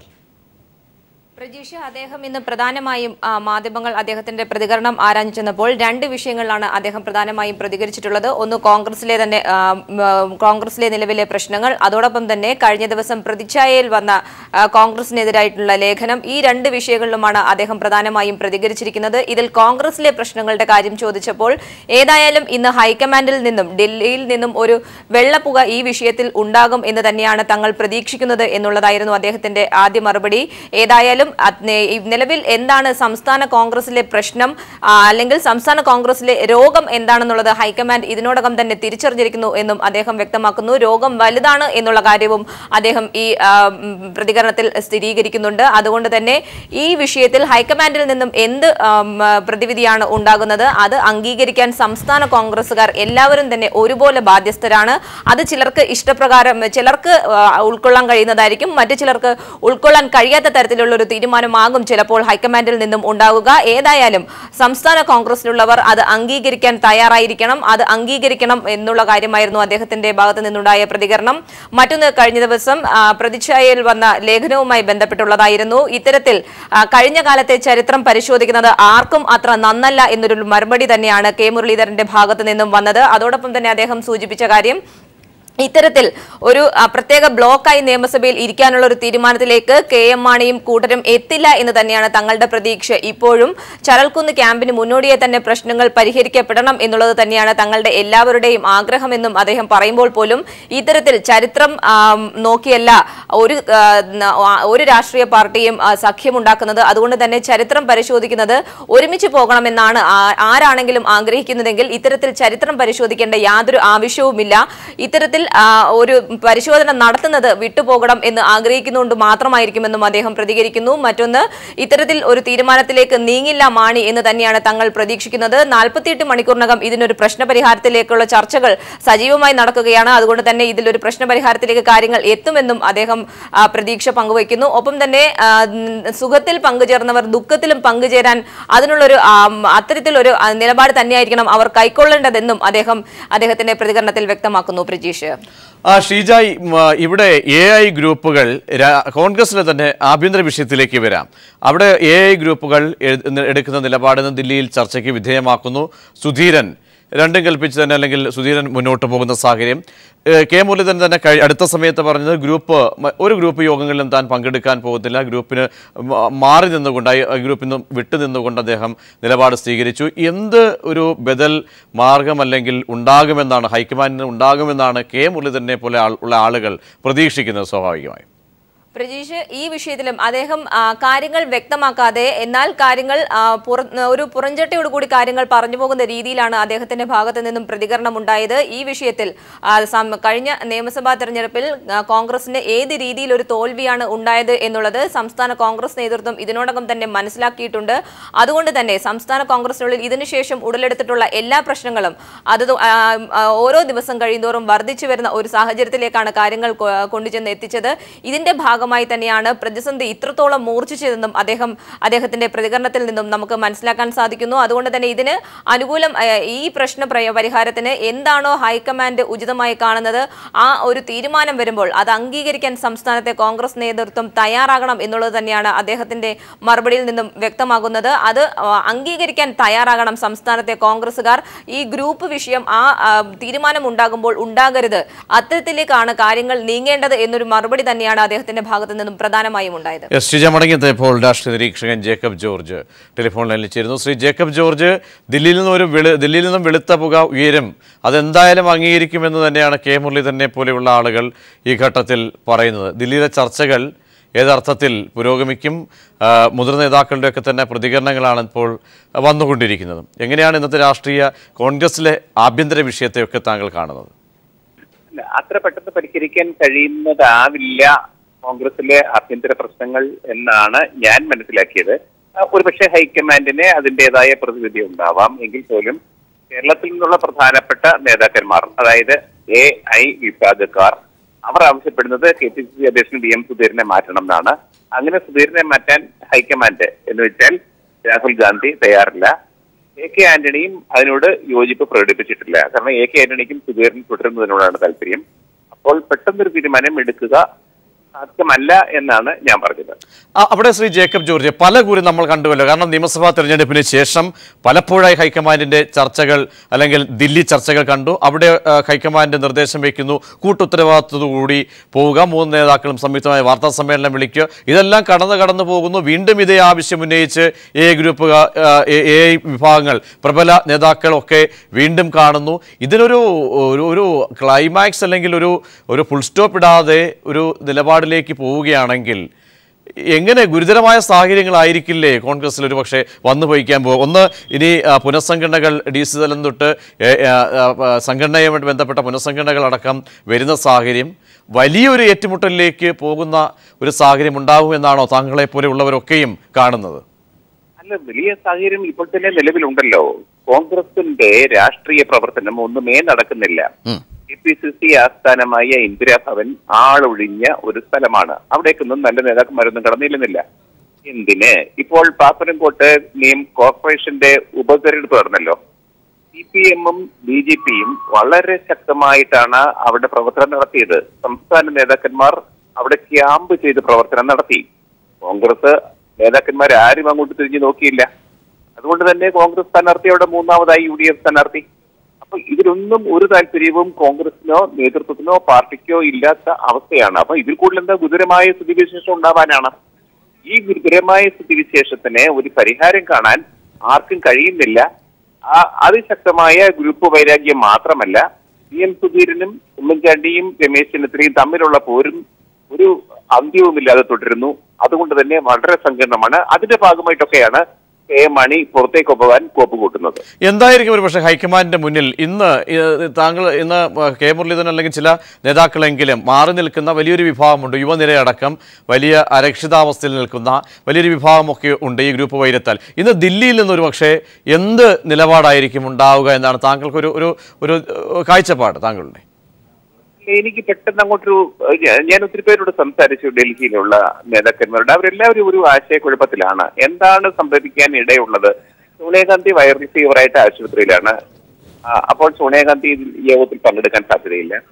പ്രജീഷ് അദ്ദേഹം ഇന്ന് പ്രധാനമായും ആ, മാധ്യമങ്ങൾ അദ്ദേഹത്തിന്റെ പ്രതികരണം ആരാഞ്ഞു ചെന്നപ്പോൾ രണ്ട് വിഷയങ്ങളിലാണ് അദ്ദേഹം പ്രധാനമായും പ്രതികരിച്ചിട്ടുള്ളത് ഒന്ന് കോൺഗ്രസിലെ തന്നെ ആ, ഉം, ആ, കോൺഗ്രസിലെ നിലവിലെ പ്രശ്നങ്ങൾ അതോടൊപ്പം തന്നെ കഴിഞ്ഞ ദിവസം പ്രതിച്ഛായയിൽ വന്ന ആ, കോൺഗ്രസിനെതിരായിട്ടുള്ള ലേഖനം ഈ രണ്ട് വിഷയങ്ങളിലുമാണ് അദ്ദേഹം പ്രധാനമായും പ്രതികരിച്ചിരിക്കുന്നത് ഇതിൽ കോൺഗ്രസിലെ പ്രശ്നങ്ങളുടെ കാര്യം ചോദിച്ചപ്പോൾ ഏതായാലും ഇന്ന് ഹൈക്കമാൻഡിൽ നിന്നും ഡൽഹിയിൽ നിന്നും ഒരു വെള്ളപ്പുക ഈ വിഷയത്തിൽ ഉണ്ടാകും എന്ന് തന്നെയാണ് തങ്ങൾ പ്രതീക്ഷിക്കുന്നത് എന്നുള്ളതായിരുന്നു അദ്ദേഹത്തിന്റെ ആദ്യ മറുപടി ഏതായാലും അത് നെ- ഈ നിലവിൽ എന്താണ് സംസ്ഥാന കോൺഗ്രസിലെ പ്രശ്നം ആ, അല്ലെങ്കിൽ സംസ്ഥാന കോൺഗ്രസിലെ രോഗം എന്താണെന്നുള്ളത് ഹൈക്കമാൻഡ് ഇതിനോടകം തന്നെ തിരിച്ചറിഞ്ഞിരിക്കുന്നു എന്നും അദ്ദേഹം വ്യക്തമാക്കുന്നു രോഗം വലുതാണ് എന്നുള്ള കാര്യവും അദ്ദേഹം ഈ ആ, ഉം, പ്രതികരണത്തിൽ സ്ഥിരീകരിക്കുന്നുണ്ട് അതുകൊണ്ട് തന്നെ ഈ വിഷയത്തിൽ ഹൈക്കമാൻഡിൽ നിന്നും എന്ത് ആം, ആ, പ്രതിവിധിയാണ് ഉണ്ടാകുന്നത് അത് അംഗീകരിക്കാൻ സംസ്ഥാന കോൺഗ്രസുകാർ എല്ലാവരും തന്നെ ഒരുപോലെ ബാധ്യസ്ഥരാണ് അത് ചിലർക്ക് ഇഷ്ടപ്രകാരം ചിലർക്ക് ആ, ഉൾക്കൊള്ളാൻ കഴിയുന്നതായിരിക്കും മറ്റു ചിലർക്ക് ഉൾക്കൊള്ളാൻ കഴിയാത്ത തരത്തിലുള്ള ഒരു തീരുമാനമാകും ചിലപ്പോൾ ഹൈക്കമാൻഡിൽ നിന്നും ഉണ്ടാകുക ഏതായാലും സംസ്ഥാന കോൺഗ്രസിലുള്ളവർ അത് അംഗീകരിക്കാൻ തയ്യാറായിരിക്കണം അത് അംഗീകരിക്കണം എന്നുള്ള കാര്യമായിരുന്നു അദ്ദേഹത്തിന്റെ ഭാഗത്ത് നിന്നുണ്ടായ പ്രതികരണം മറ്റൊന്ന് കഴിഞ്ഞ ദിവസം ആ, പ്രതിച്ഛായയിൽ വന്ന ലേഖനവുമായി ബന്ധപ്പെട്ടുള്ളതായിരുന്നു ഇത്തരത്തിൽ ആ, കഴിഞ്ഞ കാലത്തെ ചരിത്രം പരിശോധിക്കുന്നത് ആർക്കും അത്ര നന്നല്ല എന്നൊരു മറുപടി തന്നെയാണ് കെ മുരളീധരന്റെ ഭാഗത്ത് നിന്നും വന്നത് അതോടൊപ്പം തന്നെ അദ്ദേഹം സൂചിപ്പിച്ച കാര്യം ഇത്തരത്തിൽ ഒരു ആ, പ്രത്യേക ബ്ലോക്കായി നിയമസഭയിൽ ഇരിക്കാനുള്ള ഒരു തീരുമാനത്തിലേക്ക് കെ എം മാണിയും കൂട്ടരും എത്തില്ല എന്ന് തന്നെയാണ് തങ്ങളുടെ പ്രതീക്ഷ ഇപ്പോഴും ചരൽക്കുന്ന് ക്യാമ്പിന് മുന്നോടിയെ തന്നെ പ്രശ്നങ്ങൾ പരിഹരിക്കപ്പെടണം എന്നുള്ളത് തന്നെയാണ് തങ്ങളുടെ എല്ലാവരുടെയും ആഗ്രഹമെന്നും അദ്ദേഹം പറയുമ്പോൾ പോലും ഇത്തരത്തിൽ ചരിത്രം ആ, നോക്കിയല്ല ഒരു ആ, ന- ആ, ഒരു രാഷ്ട്രീയ പാർട്ടിയും ആ, സഖ്യമുണ്ടാക്കുന്നത് അതുകൊണ്ട് തന്നെ ചരിത്രം പരിശോധിക്കുന്നത് ഒരുമിച്ച് പോകണമെന്നാണ് ആ- ആരാണെങ്കിലും ആഗ്രഹിക്കുന്നതെങ്കിൽ ഇത്തരത്തിൽ ചരിത്രം പരിശോധിക്കേണ്ട യാതൊരു ആവശ്യവുമില്ല ഇത്തരത്തിൽ ആ, ഒരു പരിശോധന നടത്തുന്നത് വിട്ടുപോകണം എന്ന് ആഗ്രഹിക്കുന്നുകൊണ്ട് മാത്രമായിരിക്കുമെന്നും അദ്ദേഹം പ്രതികരിക്കുന്നു മറ്റൊന്ന് ഇത്തരത്തിൽ ഒരു തീരുമാനത്തിലേക്ക് നീങ്ങില്ല മാണി എന്ന് തന്നെയാണ് തങ്ങൾ പ്രതീക്ഷിക്കുന്നത് നാൽപ്പത്തിയെട്ട് മണിക്കൂറിനകം ഇതിനൊരു പ്രശ്നപരിഹാരത്തിലേക്കുള്ള ചർച്ചകൾ സജീവമായി നടക്കുകയാണ് അതുകൊണ്ട് തന്നെ ഇതിലൊരു പ്രശ്നപരിഹാരത്തിലേക്ക് കാര്യങ്ങൾ എത്തുമെന്നും അദ്ദേഹം ആ, പ്രതീക്ഷ പങ്കുവയ്ക്കുന്നു ഒപ്പം തന്നെ ആ, ഉം, സുഖത്തിൽ പങ്കുചേർന്നവർ ദുഃഖത്തിലും പങ്കുചേരാൻ അതിനുള്ളൊരു ആ, അത്തരത്തിലൊരു ആ, നിലപാട് തന്നെയായിരിക്കണം അവർ കൈക്കൊള്ളേണ്ടതെന്നും അദ്ദേഹം അദ്ദേഹത്തിന്റെ പ്രതികരണത്തിൽ വ്യക്തമാക്കുന്നു പ്രജീഷ് പ്രജീഷ് ആ ഷീജായ് ഉം, ആ, ഇവിടെ എ ഐ ഗ്രൂപ്പുകൾ രാ- കോൺഗ്രസിലെ തന്നെ ആഭ്യന്തര വിഷയത്തിലേക്ക് വരാം അവിടെ എ ഐ ഗ്രൂപ്പുകൾ എ- എടുക്കുന്ന നിലപാടിന് ദില്ലിയിൽ ചർച്ചയ്ക്ക് വിധേയമാക്കുന്നു സുധീരൻ രണ്ടും കൽപ്പിച്ച് തന്നെ അല്ലെങ്കിൽ സുധീരൻ മുന്നോട്ട് പോകുന്ന സാഹചര്യം ഏ, കെ മുരളീധരൻ തന്നെ കഴി- അടുത്ത സമയത്ത് പറഞ്ഞത് ഗ്രൂപ്പ് മ- ഒരു ഗ്രൂപ്പ് യോഗങ്ങളിലും താൻ പങ്കെടുക്കാൻ പോകുന്നില്ല ഗ്രൂപ്പിന് മ- മാറി നിന്നുകൊണ്ട് ആ ആ ഗ്രൂപ്പിൽ നിന്നും വിട്ടു നിന്നുകൊണ്ട് അദ്ദേഹം നിലപാട് സ്വീകരിച്ചു എന്ത് ഒരു ബദൽ മാർഗം അല്ലെങ്കിൽ ഉണ്ടാകുമെന്നാണ് ഹൈക്കമാൻഡിന് ഉണ്ടാകുമെന്നാണ് കെ മുരളീധരനെ പോലെ ആൾ- ഉള്ള ആളുകൾ പ്രതീക്ഷിക്കുന്നത് സ്വാഭാവികമായും പ്രജീഷ് ഈ വിഷയത്തിലും അദ്ദേഹം ആ, കാര്യങ്ങൾ വ്യക്തമാക്കാതെ എന്നാൽ കാര്യങ്ങൾ ആ, പുറ- ഒരു പുറംചട്ടയോട് കൂടി കാര്യങ്ങൾ പറഞ്ഞു പോകുന്ന രീതിയിലാണ് അദ്ദേഹത്തിന്റെ ഭാഗത്ത് നിന്നും പ്രതികരണം ഉണ്ടായത് ഈ വിഷയത്തിൽ ആ, സം- കഴിഞ്ഞ നിയമസഭാ തെരഞ്ഞെടുപ്പിൽ ആ, കോൺഗ്രസിന് ഏത് രീതിയിൽ ഒരു തോൽവിയാണ് ഉണ്ടായത് എന്നുള്ളത് സംസ്ഥാന കോൺഗ്രസ് നേതൃത്വം ഇതിനോടകം തന്നെ മനസ്സിലാക്കിയിട്ടുണ്ട് അതുകൊണ്ട് തന്നെ സംസ്ഥാന കോൺഗ്രസിനുള്ളിൽ ഇതിനുശേഷം ഉടലെടുത്തിട്ടുള്ള എല്ലാ പ്രശ്നങ്ങളും അത് തു- ആ, ആ, ഓരോ ദിവസം കഴിയുന്തോറും വർദ്ധിച്ചു വരുന്ന ഒരു സാഹചര്യത്തിലേക്കാണ് കാര്യങ്ങൾ കൊ- കൊണ്ടുചെന്ന് എത്തിച്ചത് ഇതിന്റെ ഭാഗമായി തന്നെയാണ് പ്രതിസന്ധി ഇത്രത്തോളം മൂർച്ഛിച്ചതെന്നും അദ്ദേഹം അദ്ദേഹത്തിന്റെ പ്രതികരണത്തിൽ നിന്നും നമുക്ക് മനസ്സിലാക്കാൻ സാധിക്കുന്നു അതുകൊണ്ട് തന്നെ ഇതിന് അനുകൂലം ആ, ഈ പ്രശ്ന പ്രയ- പരിഹാരത്തിന് എന്താണോ ഹൈക്കമാൻഡ് ഉചിതമായി കാണുന്നത് ആ ഒരു തീരുമാനം വരുമ്പോൾ അത് അംഗീകരിക്കാൻ സംസ്ഥാനത്തെ കോൺഗ്രസ് നേതൃത്വം തയ്യാറാകണം എന്നുള്ളത് തന്നെയാണ് അദ്ദേഹത്തിന്റെ മറുപടിയിൽ നിന്നും വ്യക്തമാകുന്നത് അത് ആ, അംഗീകരിക്കാൻ തയ്യാറാകണം സംസ്ഥാനത്തെ കോൺഗ്രസുകാർ ഈ ഗ്രൂപ്പ് വിഷയം ആ ആ, തീരുമാനം ഉണ്ടാകുമ്പോൾ ഉണ്ടാകരുത് അത്തരത്തിലേക്കാണ് കാര്യങ്ങൾ നീങ്ങേണ്ടത് എന്നൊരു മറുപടി തന്നെയാണ് അദ്ദേഹത്തിന്റെ ഭാഗത്തു നിന്നും പ്രധാനമായും ഉണ്ടായത് എസ് ഷിജ മടങ്ങിയപ്പോൾ രാഷ്ട്രീയ നിരീക്ഷകൻ ജേക്കബ് ജോർജ് ടെലിഫോൺ ലൈനിൽ ചേരുന്നു ശ്രീ ജേക്കബ് ജോർജ് ദില്ലിയിൽ നിന്നും ഒരു വെളു ദില്ലിയിൽ നിന്നും വെളുത്ത പുക ഉയരും അതെന്തായാലും അംഗീകരിക്കുമെന്ന് തന്നെയാണ് കെ മുരളീധരനെ പോലെയുള്ള ആളുകൾ ഈ ഘട്ടത്തിൽ പറയുന്നത് ദില്ലിയിലെ ചർച്ചകൾ ഏതർത്ഥത്തിൽ പുരോഗമിക്കും ആ, മുതിർന്ന നേതാക്കളുടെയൊക്കെ തന്നെ പ്രതികരണങ്ങളാണ് ഇപ്പോൾ വന്നുകൊണ്ടിരിക്കുന്നത് എങ്ങനെയാണ് ഇന്നത്തെ രാഷ്ട്രീയ കോൺഗ്രസിലെ ആഭ്യന്തര വിഷയത്തെയൊക്കെ താങ്കൾ കാണുന്നത് അല്ല, അത്ര പെട്ടെന്ന് പരിഹരിക്കാൻ കഴിയുന്നതാവില്ല കോൺഗ്രസിലെ ആഭ്യന്തര പ്രശ്നങ്ങൾ എന്നാണ് ഞാൻ മനസ്സിലാക്കിയത് ആ, ഒരുപക്ഷെ ഹൈക്കമാൻഡിന് അതിൻ്റെതായ പ്രതിവിധി ഉണ്ടാവാം എങ്കിൽ പോലും കേരളത്തിൽ നിന്നുള്ള പ്രധാനപ്പെട്ട നേതാക്കന്മാർ അതായത് എ ഐ വിഭാഗക്കാർ അവർ ആവശ്യപ്പെടുന്നത് കെ പി സി സി അധ്യക്ഷൻ വി എം സുധീരനെ മാറ്റണം എന്നാണ് അങ്ങനെ സുധീരനെ മാറ്റാൻ ഹൈക്കമാൻഡ് എന്ന് വെച്ചാൽ രാഹുൽ ഗാന്ധി തയ്യാറില്ല എ കെ ആന്റണിയും അതിനോട് യോജിപ്പ് പ്രകടിപ്പിച്ചിട്ടില്ല കാരണം എ കെ ആന്റണിക്കും സുധീരൻ തുടരുന്നതിനോടാണ് താല്പര്യം അപ്പോൾ പെട്ടെന്നൊരു തീരുമാനം എടുക്കുക സാധ്യമല്ല എന്നാണ് ഞാൻ പറഞ്ഞത് ആ, അവിടെ ശ്രീ ജേക്കബ് ജോർജ് പല കൂരി നമ്മൾ കണ്ടുവല്ലോ കാരണം നിയമസഭാ തെരഞ്ഞെടുപ്പിന് ശേഷം പലപ്പോഴായി ഹൈക്കമാൻഡിന്റെ ചർച്ചകൾ അല്ലെങ്കിൽ ദില്ലി ചർച്ചകൾ കണ്ടു അവിടെ ആ, ഹൈക്കമാൻഡ് നിർദ്ദേശം വയ്ക്കുന്നു കൂട്ടുത്തരവാദിത്വത്തോടുകൂടി പോവുക മൂന്ന് നേതാക്കളും സംയുക്തമായ വാർത്താ സമ്മേളനം വിളിക്കുക ഇതെല്ലാം കടന്നു കടന്നു പോകുന്നു വീണ്ടും ഇതേ ആവശ്യം ഉന്നയിച്ച് എ ഗ്രൂപ്പ് എ വിഭാഗങ്ങൾ പ്രബല നേതാക്കളൊക്കെ വീണ്ടും കാണുന്നു ഇതിനൊരു ഒരു ഒരു ക്ലൈമാക്സ് അല്ലെങ്കിൽ ഒരു ഒരു ഫുൾ സ്റ്റോപ്പ് ഇടാതെ ഒരു നിലപാടിലേക്ക് പോവുകയാണെങ്കിൽ എങ്ങനെ ഗുരുതരമായ സാഹചര്യങ്ങളായിരിക്കില്ലേ കോൺഗ്രസിൽ ഒരു പക്ഷേ വന്നു പോയിക്കാൻ പോകും ഒന്ന് ഇനി ആ, പുനഃസംഘടനകൾ ഡി സി തലം തൊട്ട് ഏ, ആ, ആ, സംഘടനയുമായിട്ട് ബന്ധപ്പെട്ട പുനഃസംഘടനകൾ അടക്കം വരുന്ന സാഹചര്യം വലിയൊരു ഏറ്റുമുട്ടലിലേക്ക് പോകുന്ന ഒരു സാഹചര്യം ഉണ്ടാകുമെന്നാണോ താങ്കളെ പോലെയുള്ളവരൊക്കെയും കാണുന്നത് അല്ല വലിയ സാഹചര്യം ഇപ്പോൾ തന്നെ നിലവിലുണ്ടല്ലോ കോൺഗ്രസിന്റെ രാഷ്ട്രീയ പ്രവർത്തനം ഒന്നുമേ നടക്കുന്നില്ല കെ പി സി സി ആസ്ഥാനമായ ഇന്ദിരാഭവൻ ആളൊഴിഞ്ഞ ഒരു സ്ഥലമാണ് അവിടേക്കൊന്നും നല്ല നേതാക്കന്മാരൊന്നും കടന്നില്ലെന്നില്ല എന്തിന് ഇപ്പോൾ പാപ്പനംകോട്ട് നിയം കോർപ്പറേഷന്റെ ഉപതെരഞ്ഞെടുപ്പ് നടന്നല്ലോ സി പി എമ്മും ബി ജെ പിയും വളരെ ശക്തമായിട്ടാണ് അവിടെ പ്രവർത്തനം നടത്തിയത് സംസ്ഥാന നേതാക്കന്മാർ അവിടെ ക്യാമ്പ് ചെയ്ത് പ്രവർത്തനം നടത്തി കോൺഗ്രസ് നേതാക്കന്മാർ ആരും അങ്ങോട്ട് തിരിഞ്ഞു നോക്കിയില്ല അതുകൊണ്ട് തന്നെ കോൺഗ്രസ് സ്ഥാനാർത്ഥി അവിടെ മൂന്നാമതായി യു ഡി എഫ് സ്ഥാനാർത്ഥി അപ്പൊ ഇതിലൊന്നും ഒരു താല്പര്യവും കോൺഗ്രസിനോ നേതൃത്വത്തിനോ പാർട്ടിക്കോ ഇല്ലാത്ത അവസ്ഥയാണ് അപ്പൊ ഇതിൽ കൂടുതൽ എന്താ ഗുരുതരമായ സ്ഥിതിവിശേഷം ഉണ്ടാവാനാണ് ഈ ഗുരുതരമായ സ്ഥിതിവിശേഷത്തിന് ഒരു പരിഹാരം കാണാൻ ആർക്കും കഴിയുന്നില്ല ആ അതിശക്തമായ ഗ്രൂപ്പ് വൈരാഗ്യം മാത്രമല്ല പി എം സുധീരനും ഉമ്മൻചാണ്ടിയും രമേശ് ചെന്നിത്തലയും തമ്മിലുള്ള പോരും ഒരു അന്ത്യവുമില്ലാതെ തുടരുന്നു അതുകൊണ്ട് തന്നെ വളരെ സങ്കീർണമാണ് അതിന്റെ ഭാഗമായിട്ടൊക്കെയാണ് കെ എം മണി പുറത്തേക്ക് പോകാൻ കോപ്പ് കൂട്ടുന്നത് എന്തായിരിക്കും ഒരു പക്ഷേ ഹൈക്കമാൻഡിന്റെ മുന്നിൽ ഇന്ന് ഏഹ്, താങ്കൾ ഇന്ന് കെ മുരളീധരൻ അല്ലെങ്കിൽ ചില നേതാക്കളെങ്കിലും മാറി നിൽക്കുന്ന വലിയൊരു വിഭാഗമുണ്ട് യുവനിരയടക്കം വലിയ അരക്ഷിതാവസ്ഥയിൽ നിൽക്കുന്ന വലിയൊരു വിഭാഗമൊക്കെ ഉണ്ട് ഈ ഗ്രൂപ്പ് വൈരത്താൽ ഇന്ന് ദില്ലിയിൽ നിന്നൊരു പക്ഷേ എന്ത് നിലപാടായിരിക്കും ഉണ്ടാവുക എന്നാണ് താങ്കൾക്കൊരു ഒരു ഒരു ഏഹ്, കാഴ്ചപ്പാട് താങ്കളുടെ എനിക്ക് പെട്ടെന്ന് അങ്ങോട്ടൊരു ഞാൻ- ഞാൻ ഒത്തിരി പേരോട് സംസാരിച്ചു ഡൽഹിയിലുള്ള നേതാക്കന്മാരോട് അവരെല്ലാവരും ഒരു ആശയക്കുഴപ്പത്തിലാണ് എന്താണ് സംഭവിക്കാൻ ഇടയുള്ളത് സോണിയാഗാന്ധി വൈറൽ ഫീവറായിട്ട് ആശുപത്രിയിലാണ് ആ, അപ്പോൾ സോണിയാഗാന്ധി ഈ യോഗത്തിൽ പങ്കെടുക്കാൻ സാധ്യതയില്ല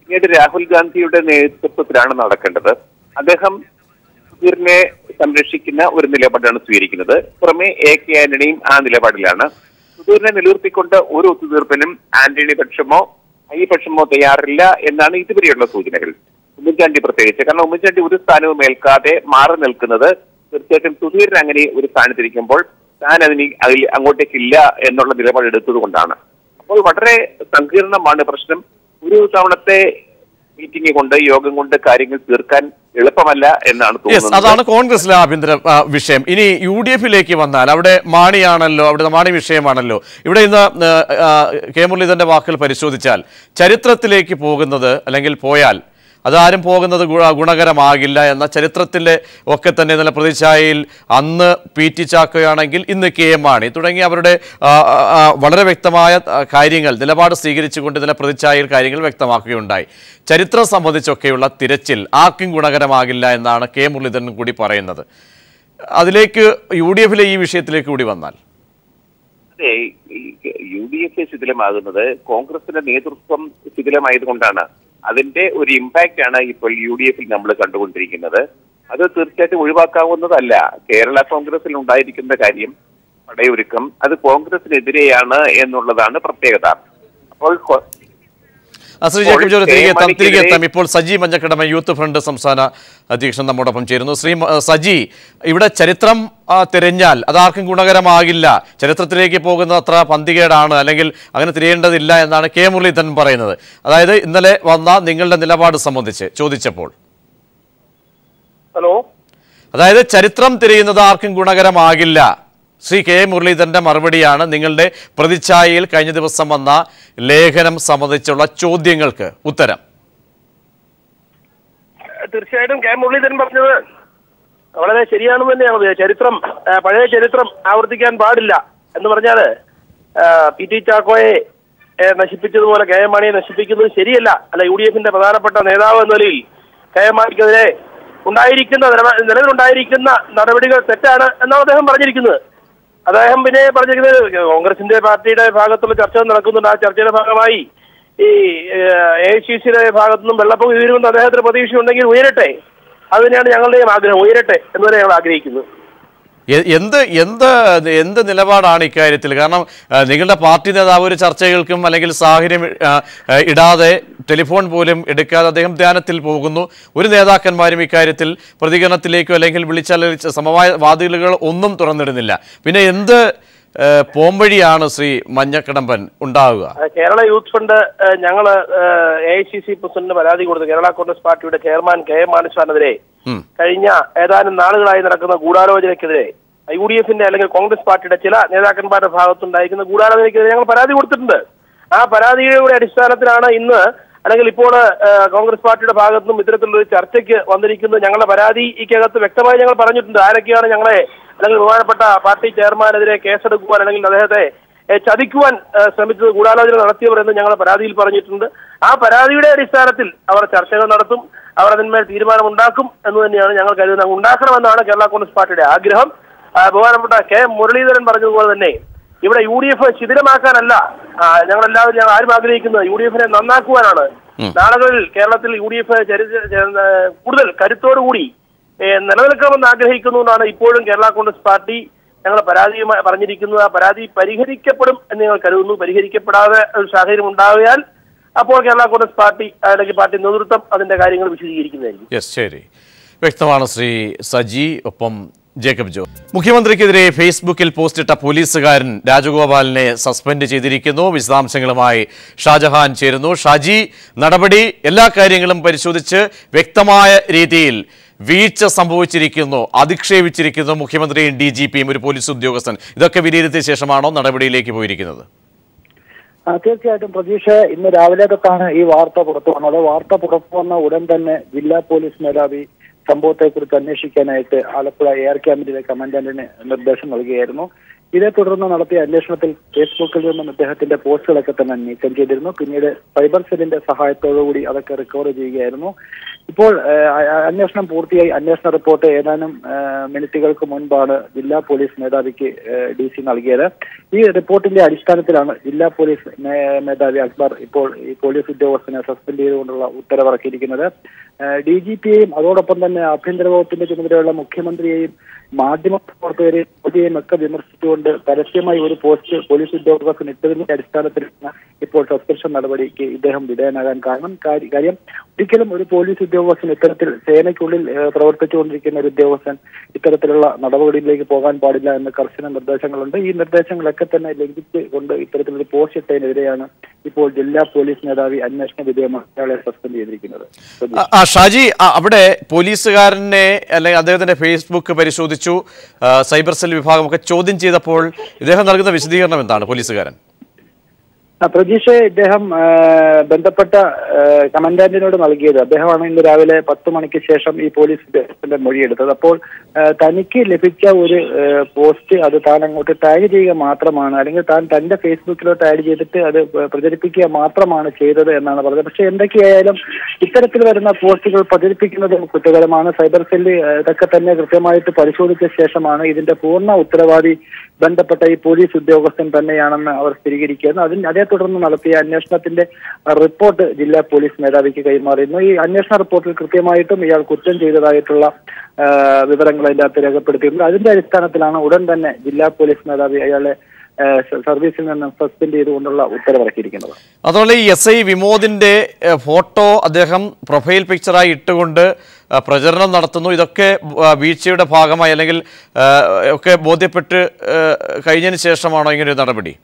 പിന്നീട് രാഹുൽ ഗാന്ധിയുടെ നേതൃത്വത്തിലാണ് നടക്കേണ്ടത് അദ്ദേഹം സുധീറിനെ സംരക്ഷിക്കുന്ന ഒരു നിലപാടാണ് സ്വീകരിക്കുന്നത് പുറമെ എ കെ ആന്റണിയും ആ നിലപാടിലാണ് സുധീറിനെ നിലനിർത്തിക്കൊണ്ട് ഒരു ഒത്തുതീർപ്പിനും ആന്റണി പക്ഷമോ ഈ പക്ഷമോ തയ്യാറില്ല എന്നാണ് ഇതുവരെയുള്ള സൂചനകൾ ഉമ്മൻചാണ്ടി പ്രത്യേകിച്ച് കാരണം ഉമ്മൻചാണ്ടി ഒരു സ്ഥാനവും ഏൽക്കാതെ മാറി നിൽക്കുന്നത് തീർച്ചയായിട്ടും സുധീരൻ അങ്ങനെ ഒരു സ്ഥാനത്തിരിക്കുമ്പോൾ താൻ അതിന് അതിൽ അങ്ങോട്ടേക്കില്ല എന്നുള്ള നിലപാടെടുത്തത് കൊണ്ടാണ് അപ്പോൾ വളരെ സങ്കീർണമാണ് പ്രശ്നം ഒരു തവണത്തെ മീറ്റിംഗ് കൊണ്ട് യോഗം കൊണ്ട് കാര്യങ്ങൾ തീർക്കാൻ എളുപ്പമല്ല എന്നാണ് യെസ് തോന്നുന്നത് അതാണ് കോൺഗ്രസിലെ ആഭ്യന്തര ആ, വിഷയം ഇനി യു ഡി എഫിലേക്ക് വന്നാൽ അവിടെ മാണിയാണല്ലോ അവിടെ മാണി വിഷയമാണല്ലോ ഇവിടെ ഇന്ന് ആ, ആ, കെ മുരളീധരന്റെ വാക്കുകൾ പരിശോധിച്ചാൽ ചരിത്രത്തിലേക്ക് പോകുന്നത് അല്ലെങ്കിൽ പോയാൽ അതാരും പോകുന്നത് ഗുണ ഗുണകരമാകില്ല എന്ന ചരിത്രത്തിലെ ഒക്കെ തന്നെ നല്ല പ്രതിച്ഛായയിൽ അന്ന് പി ടി ചാക്കോയാണെങ്കിൽ ഇന്ന് കെ എം മാണി തുടങ്ങി അവരുടെ ആ, ആ, ആ, വളരെ വ്യക്തമായ ആ, കാര്യങ്ങൾ നിലപാട് സ്വീകരിച്ചുകൊണ്ട് ഇതിലെ പ്രതിച്ഛായയിൽ കാര്യങ്ങൾ വ്യക്തമാക്കുകയുണ്ടായി ചരിത്രം സംബന്ധിച്ചൊക്കെയുള്ള തിരച്ചിൽ ആർക്കും ഗുണകരമാകില്ല എന്നാണ് കെ മുരളീധരൻ കൂടി പറയുന്നത് അതിലേക്ക് യു ഡി എഫിലെ ഈ വിഷയത്തിലേക്ക് കൂടി വന്നാൽ അതെ യു ഡി എഫ് ശിഥിലമാകുന്നത് കോൺഗ്രസിന്റെ നേതൃത്വം ശിഥിലമായതുകൊണ്ടാണ് അതിന്റെ ഒരു ഇമ്പാക്റ്റ് ആണ് ഇപ്പോൾ യു ഡി എഫിൽ നമ്മൾ കണ്ടുകൊണ്ടിരിക്കുന്നത് അത് തീർച്ചയായിട്ടും ഒഴിവാക്കാവുന്നതല്ല കേരള കോൺഗ്രസിൽ ഉണ്ടായിരിക്കുന്ന കാര്യം പടയൊരുക്കം അത് കോൺഗ്രസിനെതിരെയാണ് എന്നുള്ളതാണ് പ്രത്യേകത അപ്പോൾ കൊ- ആ, ശ്രീ ജേക്കബ് ജോലി തിരികെ എത്താം കെ. തിരികെ മാണിക്കെതിരെ- എത്താം ഇപ്പോൾ സജി മഞ്ഞക്കടമ യൂത്ത് ഫ്രണ്ട് സംസ്ഥാന അധ്യക്ഷൻ നമ്മോടൊപ്പം ചേരുന്നു ശ്രീ മ- സജി ഇവിടെ ചരിത്രം ആ, തിരഞ്ഞാൽ അതാർക്കും ഗുണകരമാകില്ല ചരിത്രത്തിലേക്ക് പോകുന്നത് അത്ര പന്തികേടാണ് അല്ലെങ്കിൽ അങ്ങനെ തിരയേണ്ടതില്ല എന്നാണ് കെ മുരളീധരൻ പറയുന്നത് അതായത് ഇന്നലെ വന്ന നിങ്ങളുടെ നിലപാട് സംബന്ധിച്ച് ചോദിച്ചപ്പോൾ ഹലോ അതായത് ചരിത്രം തിരയുന്നത് ആർക്കും ഗുണകരമാകില്ല ശ്രീ കെ മുരളീധരന്റെ മറുപടിയാണ് നിങ്ങളുടെ പ്രതിച്ഛായയിൽ കഴിഞ്ഞ ദിവസം വന്ന ലേഖനം സംബന്ധിച്ചുള്ള ചോദ്യങ്ങൾക്ക് ഉത്തരം തീർച്ചയായിട്ടും കെ മുരളീധരൻ പറഞ്ഞത് വളരെ ശരിയാണെന്ന് തന്നെയാണ് ചരിത്രം ആ, പഴയ ചരിത്രം ആവർത്തിക്കാൻ പാടില്ല എന്ന് പറഞ്ഞാല് ആ, പി ടി ചാക്കോയെ ഏ, നശിപ്പിച്ചതുപോലെ കെ എം മാണിയെ നശിപ്പിക്കുന്നത് ശരിയല്ല അല്ല യു ഡി എഫിന്റെ പ്രധാനപ്പെട്ട നേതാവ് എന്ന നിലയിൽ കെ എം മാണിക്കെതിരെ ഉണ്ടായിരിക്കുന്ന നിലവ- നിലവിലുണ്ടായിരിക്കുന്ന നടപടികൾ തെറ്റാണ് എന്നാണ് അദ്ദേഹം പറഞ്ഞിരിക്കുന്നത് അദ്ദേഹം പിന്നെ പറഞ്ഞിരിക്കുന്നത് കോൺഗ്രസിന്റെ പാർട്ടിയുടെ ഭാഗത്തുള്ള ചർച്ച നടക്കുന്നുണ്ട് ആ ചർച്ചയുടെ ഭാഗമായി ഈ എ ഐ സി സിയുടെ ഭാഗത്തുനിന്നും വെള്ളപ്പൊക്കം ഉയരുമെന്ന് അദ്ദേഹത്തിന് പ്രതീക്ഷയുണ്ടെങ്കിൽ ഉയരട്ടെ അത് തന്നെയാണ് ഞങ്ങളുടെയും ആഗ്രഹം ഉയരട്ടെ എന്ന് തന്നെ ഞങ്ങൾ ആഗ്രഹിക്കുന്നത് എ- എന്ത് എന്ത് എന്ത് നിലപാടാണ് ഇക്കാര്യത്തിൽ കാരണം ആ, നിങ്ങളുടെ പാർട്ടി നേതാവ് ഒരു ചർച്ചകൾക്കും അല്ലെങ്കിൽ സാഹചര്യം ആ, ആ, ഇടാതെ ടെലിഫോൺ പോലും എടുക്കാതെ അദ്ദേഹം ധ്യാനത്തിൽ പോകുന്നു ഒരു നേതാക്കന്മാരും ഇക്കാര്യത്തിൽ പ്രതികരണത്തിലേക്കോ അല്ലെങ്കിൽ വിളിച്ചാൽ സമവായ വാതിലുകൾ ഒന്നും തുറന്നിടുന്നില്ല പിന്നെ എന്ത് ആ, പോംവഴിയാണ് ശ്രീ മഞ്ഞക്കടമ്പൻ ഉണ്ടാവുക ആ, കേരള യൂത്ത് ഫണ്ട് ഞങ്ങൾ എ ഐ സി സി പ്രസിഡന്റിന് പരാതി കൊടുത്തു കേരള കോൺഗ്രസ് പാർട്ടിയുടെ ചെയർമാൻ കെ എം മാണിസാനെതിരെ ഉം. കഴിഞ്ഞ ഏതാനും നാളുകളായി നടക്കുന്ന ഗൂഢാലോചനയ്ക്കെതിരെ യു ഡി എഫിന്റെ അല്ലെങ്കിൽ കോൺഗ്രസ് പാർട്ടിയുടെ ചില നേതാക്കന്മാരുടെ ഭാഗത്തുണ്ടായിരിക്കുന്ന ഗൂഢാലോചനയ്ക്കെതിരെ ഞങ്ങൾ പരാതി കൊടുത്തിട്ടുണ്ട് ആ പരാതിയുടെ അടിസ്ഥാനത്തിലാണ് ഇന്ന് അല്ലെങ്കിൽ ഇപ്പോൾ ആ, കോൺഗ്രസ് പാർട്ടിയുടെ ഭാഗത്തു നിന്നും ഇത്തരത്തിലുള്ള ഒരു ചർച്ചയ്ക്ക് വന്നിരിക്കുന്നത് ഞങ്ങളുടെ പരാതിക്കകത്ത് വ്യക്തമായി ഞങ്ങൾ പറഞ്ഞിട്ടുണ്ട് ആരൊക്കെയാണ് ഞങ്ങളെ അല്ലെങ്കിൽ ബഹുമാനപ്പെട്ട പാർട്ടി ചെയർമാനെതിരെ കേസെടുക്കുവാൻ അല്ലെങ്കിൽ അദ്ദേഹത്തെ ഏ, ചതിക്കുവാൻ ഏ, ശ്രമിച്ചത് ഗൂഢാലോചന നടത്തിയവർ എന്ന് ഞങ്ങൾ പരാതിയിൽ പറഞ്ഞിട്ടുണ്ട് ആ പരാതിയുടെ അടിസ്ഥാനത്തിൽ അവർ ചർച്ചകൾ നടത്തും അവർ അതിന്മേൽ തീരുമാനമുണ്ടാക്കും എന്ന് തന്നെയാണ് ഞങ്ങൾ കരുതുന്നത് ഉണ്ടാക്കണമെന്നാണ് കേരള കോൺഗ്രസ് പാർട്ടിയുടെ ആഗ്രഹം ആ, ബഹുമാനപ്പെട്ട കെ മുരളീധരൻ പറഞ്ഞതുപോലെ തന്നെ ഇവിടെ യു ഡി എഫ് ശിഥിലമാക്കാനല്ല ആ, ഞങ്ങളെല്ലാവരും ഞങ്ങൾ ആരും ആഗ്രഹിക്കുന്നത് യു ഡി എഫിനെ നന്നാക്കുവാനാണ് നാളുകളിൽ കേരളത്തിൽ യു ഡി എഫ് കൂടുതൽ കരുത്തോടുകൂടി ഏ, നിലനിൽക്കണമെന്ന് ആഗ്രഹിക്കുന്നുകൊണ്ടാണ് ഇപ്പോഴും കേരള കോൺഗ്രസ് പാർട്ടി ഞങ്ങൾ പരാതിയുമായി പറഞ്ഞിരിക്കുന്നത് ആ പരാതി പരിഹരിക്കപ്പെടും എന്ന് ഞങ്ങൾ കരുതുന്നു പരിഹരിക്കപ്പെടാതെ ഒരു സാഹചര്യം ഉണ്ടായാൽ അപ്പോൾ കേരള കോൺഗ്രസ് പാർട്ടി അല്ലെങ്കിൽ പാർട്ടി നേതൃത്വം അതിന്റെ കാര്യങ്ങൾ വിശദീകരിക്കുന്നതായിരിക്കും യെസ് ശരി വ്യക്തമാണ് ശ്രീ സജി ഒപ്പം ജേക്കബ് ജോ മുഖ്യമന്ത്രിക്കെതിരെ ഫേസ്ബുക്കിൽ പോസ്റ്റിട്ട പോലീസുകാരൻ രാജഗോപാലിനെ സസ്പെൻഡ് ചെയ്തിരിക്കുന്നു വിശദാംശങ്ങളുമായി ഷാജഹാൻ ചേരുന്നു ഷാജി നടപടി എല്ലാ കാര്യങ്ങളും പരിശോധിച്ച് വ്യക്തമായ രീതിയിൽ വീഴ്ച സംഭവിച്ചിരിക്കുന്നു അധിക്ഷേപിച്ചിരിക്കുന്നു മുഖ്യമന്ത്രിയും ഡി ജി പിയും ഒരു പോലീസ് ഉദ്യോഗസ്ഥൻ ഇതൊക്കെ വിലയിരുത്തിയ ശേഷമാണോ നടപടിയിലേക്ക് പോയിരിക്കുന്നത് ആ, തീർച്ചയായിട്ടും പ്രതീക്ഷ ഇന്ന് രാവിലെ തൊട്ടാണ് ഈ വാർത്ത പുറത്തു വന്നത് വാർത്ത പുറത്തു വന്ന ഉടൻ തന്നെ ജില്ലാ പോലീസ് മേധാവി സംഭവത്തെക്കുറിച്ച് അന്വേഷിക്കാനായിട്ട് ആലപ്പുഴ എയർ ക്യാമ്പിലെ കമാൻഡന്റിന് നിർദ്ദേശം നൽകുകയായിരുന്നു ഇതേ തുടർന്ന് നടത്തിയ അന്വേഷണത്തിൽ ഫേസ്ബുക്കിൽ നിന്നും അദ്ദേഹത്തിന്റെ പോസ്റ്റുകളൊക്കെ തന്നെ നീക്കം ചെയ്തിരുന്നു പിന്നീട് സൈബർ സെല്ലിന്റെ സഹായത്തോടുകൂടി അതൊക്കെ റിക്കവർ ചെയ്യുകയായിരുന്നു ഇപ്പോൾ ഏഹ്, അ- അന്വേഷണം പൂർത്തിയായി അന്വേഷണ റിപ്പോർട്ട് ഏതാനും ഏഹ്, മിനിറ്റുകൾക്ക് മുൻപാണ് ജില്ലാ പോലീസ് മേധാവിക്ക് ഡി സി നൽകിയത് ഈ റിപ്പോർട്ടിന്റെ അടിസ്ഥാനത്തിലാണ് ജില്ലാ പോലീസ് മേ- മേധാവി അക്ബർ ഇപ്പോൾ ഈ പോലീസ് ഉദ്യോഗസ്ഥനെ സസ്പെൻഡ് ചെയ്തുകൊണ്ടുള്ള ഉത്തരവിറക്കിയിരിക്കുന്നത് ഡി ജി പിയെയും അതോടൊപ്പം തന്നെ ആഭ്യന്തര വകുപ്പിന്റെ ചുമതലയുള്ള മുഖ്യമന്ത്രിയെയും മാധ്യമ പ്രവർത്തകരെയും മോദിയെയും ഒക്കെ വിമർശിച്ചുകൊണ്ട് പരസ്യമായി ഒരു പോസ്റ്റ് പോലീസ് ഉദ്യോഗസ്ഥൻ ഇട്ടതിന്റെ അടിസ്ഥാനത്തിലാണ് ഇപ്പോൾ സസ്പെൻഷൻ നടപടിക്ക് ഇദ്ദേഹം വിധേയനാകാൻ കാരണം കാര്യ- കാര്യം ഒരിക്കലും ഒരു പോലീസ് ഉദ്യോഗസ്ഥൻ ഇത്തരത്തിൽ സേനയ്ക്കുള്ളിൽ ഏഹ്, പ്രവർത്തിച്ചുകൊണ്ടിരിക്കുന്ന ഒരു ഉദ്യോഗസ്ഥൻ ഇത്തരത്തിലുള്ള നടപടിയിലേക്ക് പോകാൻ പാടില്ല എന്ന കർശന നിർദ്ദേശങ്ങളുണ്ട് ഈ നിർദ്ദേശങ്ങളൊക്കെ തന്നെ ലംഘിച്ച് കൊണ്ട് ഇത്തരത്തിലൊരു പോസ്റ്റ് ഇട്ടതിനെതിരെയാണ് ഇപ്പോൾ ജില്ലാ പോലീസ് മേധാവി അന്വേഷണ വിധേയമായി അയാളെ സസ്പെൻഡ് ചെയ്തിരിക്കുന്നത് ആ, ആ ഷാജി ആ, അവിടെ പോലീസുകാരനെ അല്ലെങ്കിൽ അദ്ദേഹത്തിന്റെ ഫേസ്ബുക്ക് പരിശോധിച്ചു ആ, സൈബർ സെൽ വിഭാഗമൊക്കെ ചോദ്യം ചെയ്തപ്പോൾ ഇദ്ദേഹം നൽകുന്ന വിശദീകരണം എന്താണ് പോലീസുകാരൻ ആ, പ്രജീഷ് ഇദ്ദേഹം ആ, ബന്ധപ്പെട്ട ആ, കമാൻഡന്റിനോട് നൽകിയത് അദ്ദേഹമാണ് ഇന്ന് രാവിലെ പത്ത് മണിക്ക് ശേഷം ഈ പോലീസ് ഉദ്യോഗസ്ഥന്റെ മൊഴിയെടുത്തത് അപ്പോൾ ആ, തനിക്ക് ലഭിച്ച ഒരു ആ, പോസ്റ്റ് അത് താൻ അങ്ങോട്ട് ടാഗ് ചെയ്യുക മാത്രമാണ് അല്ലെങ്കിൽ താൻ തന്റെ ഫേസ്ബുക്കിലോട്ട് ആഡ് ചെയ്തിട്ട് അത് പ്രചരിപ്പിക്കുക മാത്രമാണ് ചെയ്തത് എന്നാണ് പറഞ്ഞത് പക്ഷെ എന്തൊക്കെയായാലും ഇത്തരത്തിൽ വരുന്ന പോസ്റ്റുകൾ പ്രചരിപ്പിക്കുന്നത് കുറ്റകരമാണ് സൈബർ സെല്ല് ആ, ഇതൊക്കെ തന്നെ കൃത്യമായിട്ട് പരിശോധിച്ച ശേഷമാണ് ഇതിന്റെ പൂർണ്ണ ഉത്തരവാദി ബന്ധപ്പെട്ട ഈ പോലീസ് ഉദ്യോഗസ്ഥൻ തന്നെയാണെന്ന് അവർ സ്ഥിരീകരിക്കുന്നു അതിന് അതേ തുടർന്ന് നടത്തിയ അന്വേഷണത്തിന്റെ റിപ്പോർട്ട് ജില്ലാ പോലീസ് മേധാവിക്ക് കൈമാറിയിരുന്നു ഈ അന്വേഷണ റിപ്പോർട്ടിൽ കൃത്യമായിട്ടും ഇയാൾ കുറ്റം ചെയ്തതായിട്ടുള്ള ആ, വിവരങ്ങൾ അതിന്റെ അകത്ത് രേഖപ്പെടുത്തിയിട്ടുണ്ട് അതിന്റെ അടിസ്ഥാനത്തിലാണ് ഉടൻ തന്നെ ജില്ലാ പോലീസ് മേധാവി അയാളെ ആ, സർവീസിൽ നിന്ന് സസ്പെൻഡ് ചെയ്തുകൊണ്ടുള്ള ഉത്തരവിറക്കിയിരിക്കുന്നത് അതുപോലെ ഈ എസ് ഐ വിമോദിന്റെ ഏഹ്, ഫോട്ടോ അദ്ദേഹം പ്രൊഫൈൽ പിക്ചറായി ഇട്ടുകൊണ്ട് ആ, പ്രചരണം നടത്തുന്നു ഇതൊക്കെ ആ, വീഴ്ചയുടെ ഭാഗമായി അല്ലെങ്കിൽ ആ, ഒക്കെ ബോധ്യപ്പെട്ട് ആ, കഴിഞ്ഞതിന് ശേഷമാണോ ഇങ്ങനെ ഒരു നടപടി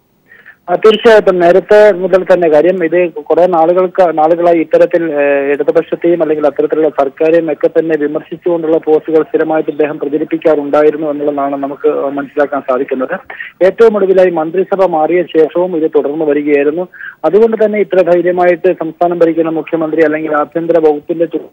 ആ, തീർച്ചയായിട്ടും നേരത്തെ മുതൽ തന്നെ കാര്യം ഇത് കുറെ നാളുകൾക്ക് നാളുകളായി ഇത്തരത്തിൽ ഏഹ്, ഇടതുപക്ഷത്തെയും അല്ലെങ്കിൽ അത്തരത്തിലുള്ള സർക്കാരെയും ഒക്കെ തന്നെ വിമർശിച്ചുകൊണ്ടുള്ള പോസ്റ്റുകൾ സ്ഥിരമായിട്ട് ഇദ്ദേഹം പ്രചരിപ്പിക്കാറുണ്ടായിരുന്നു എന്നുള്ളതാണ് നമുക്ക് മനസ്സിലാക്കാൻ സാധിക്കുന്നത് ഏറ്റവും ഒടുവിലായി മന്ത്രിസഭ മാറിയ ശേഷവും ഇത് തുടർന്ന് വരികയായിരുന്നു അതുകൊണ്ട് തന്നെ ഇത്ര ധൈര്യമായിട്ട് സംസ്ഥാനം ഭരിക്കുന്ന മുഖ്യമന്ത്രി അല്ലെങ്കിൽ ആഭ്യന്തര വകുപ്പിന്റെ ചു-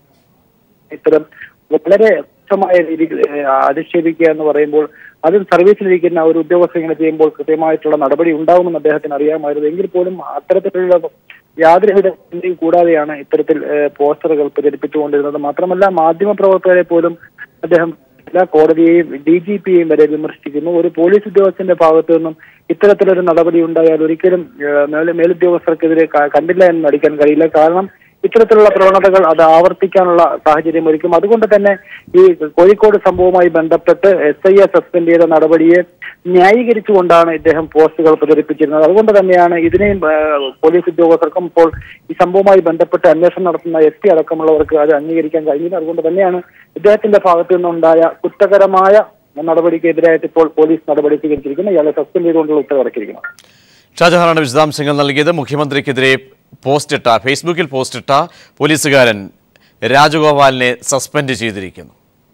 ഇത്തരം വളരെ മോശമായ രീതിയിൽ ഏഹ്, അധിക്ഷേപിക്കുക എന്ന് പറയുമ്പോൾ അതും സർവീസിലിരിക്കുന്ന ഒരു ഉദ്യോഗസ്ഥൻ ഇങ്ങനെ ചെയ്യുമ്പോൾ കൃത്യമായിട്ടുള്ള നടപടി ഉണ്ടാവുമെന്ന് അദ്ദേഹത്തിന് അറിയാമായിരുന്നു എങ്കിൽ പോലും അത്തരത്തിലുള്ള യാതൊരുവിധ ചിന്തയും കൂടാതെയാണ് ഇത്തരത്തിൽ ഏഹ്, പോസ്റ്ററുകൾ പ്രചരിപ്പിച്ചുകൊണ്ടിരുന്നത് മാത്രമല്ല മാധ്യമ പ്രവർത്തകരെ പോലും അദ്ദേഹം എല്ലാ കോടതിയെയും ഡി ജി പിയെയും വരെ വിമർശിക്കുന്നു ഒരു പോലീസ് ഉദ്യോഗസ്ഥന്റെ ഭാഗത്തു നിന്നും ഇത്തരത്തിലൊരു നടപടി ഉണ്ടായാൽ ഒരിക്കലും ഏഹ്, മേൽ മേലുദ്യോഗസ്ഥർക്കെതിരെ ക- കണ്ടില്ല എന്ന് നടിക്കാൻ കഴിയില്ല കാരണം ഇത്തരത്തിലുള്ള പ്രവണതകൾ അത് ആവർത്തിക്കാനുള്ള സാഹചര്യം ഒരുക്കും അതുകൊണ്ട് തന്നെ ഈ കോഴിക്കോട് സംഭവവുമായി ബന്ധപ്പെട്ട് എസ് ഐ എ സസ്പെൻഡ് ചെയ്ത നടപടിയെ ന്യായീകരിച്ചുകൊണ്ടാണ് ഇദ്ദേഹം പോസ്റ്റുകൾ പ്രചരിപ്പിച്ചിരുന്നത് അതുകൊണ്ട് തന്നെയാണ് ഇതിനെയും ആ, പോലീസ് ഉദ്യോഗസ്ഥർക്കും ഇപ്പോൾ ഈ സംഭവവുമായി ബന്ധപ്പെട്ട് അന്വേഷണം നടത്തുന്ന എസ് പി അടക്കമുള്ളവർക്ക് അത് അംഗീകരിക്കാൻ കഴിഞ്ഞില്ല അതുകൊണ്ട് തന്നെയാണ് ഇദ്ദേഹത്തിന്റെ ഭാഗത്തു നിന്നുണ്ടായ കുറ്റകരമായ നടപടിക്കെതിരായിട്ട് ഇപ്പോൾ പോലീസ് നടപടി സ്വീകരിച്ചിരിക്കുന്നത് ഇയാളെ സസ്പെൻഡ് ചെയ്തുകൊണ്ടുള്ള ഉത്തരവിറക്കിയിരിക്കുന്നത് ഷാജഹാനാണ് വിശദാംശങ്ങൾ നൽകിയത് മുഖ്യമന്ത്രിക്കെതിരെ പോസ്റ്റിട്ട ഫേസ്ബുക്കിൽ പോസ്റ്റിട്ട പോലീസുകാരൻ രാജഗോപാലിനെ സസ്പെൻഡ് ചെയ്തിരിക്കുന്നു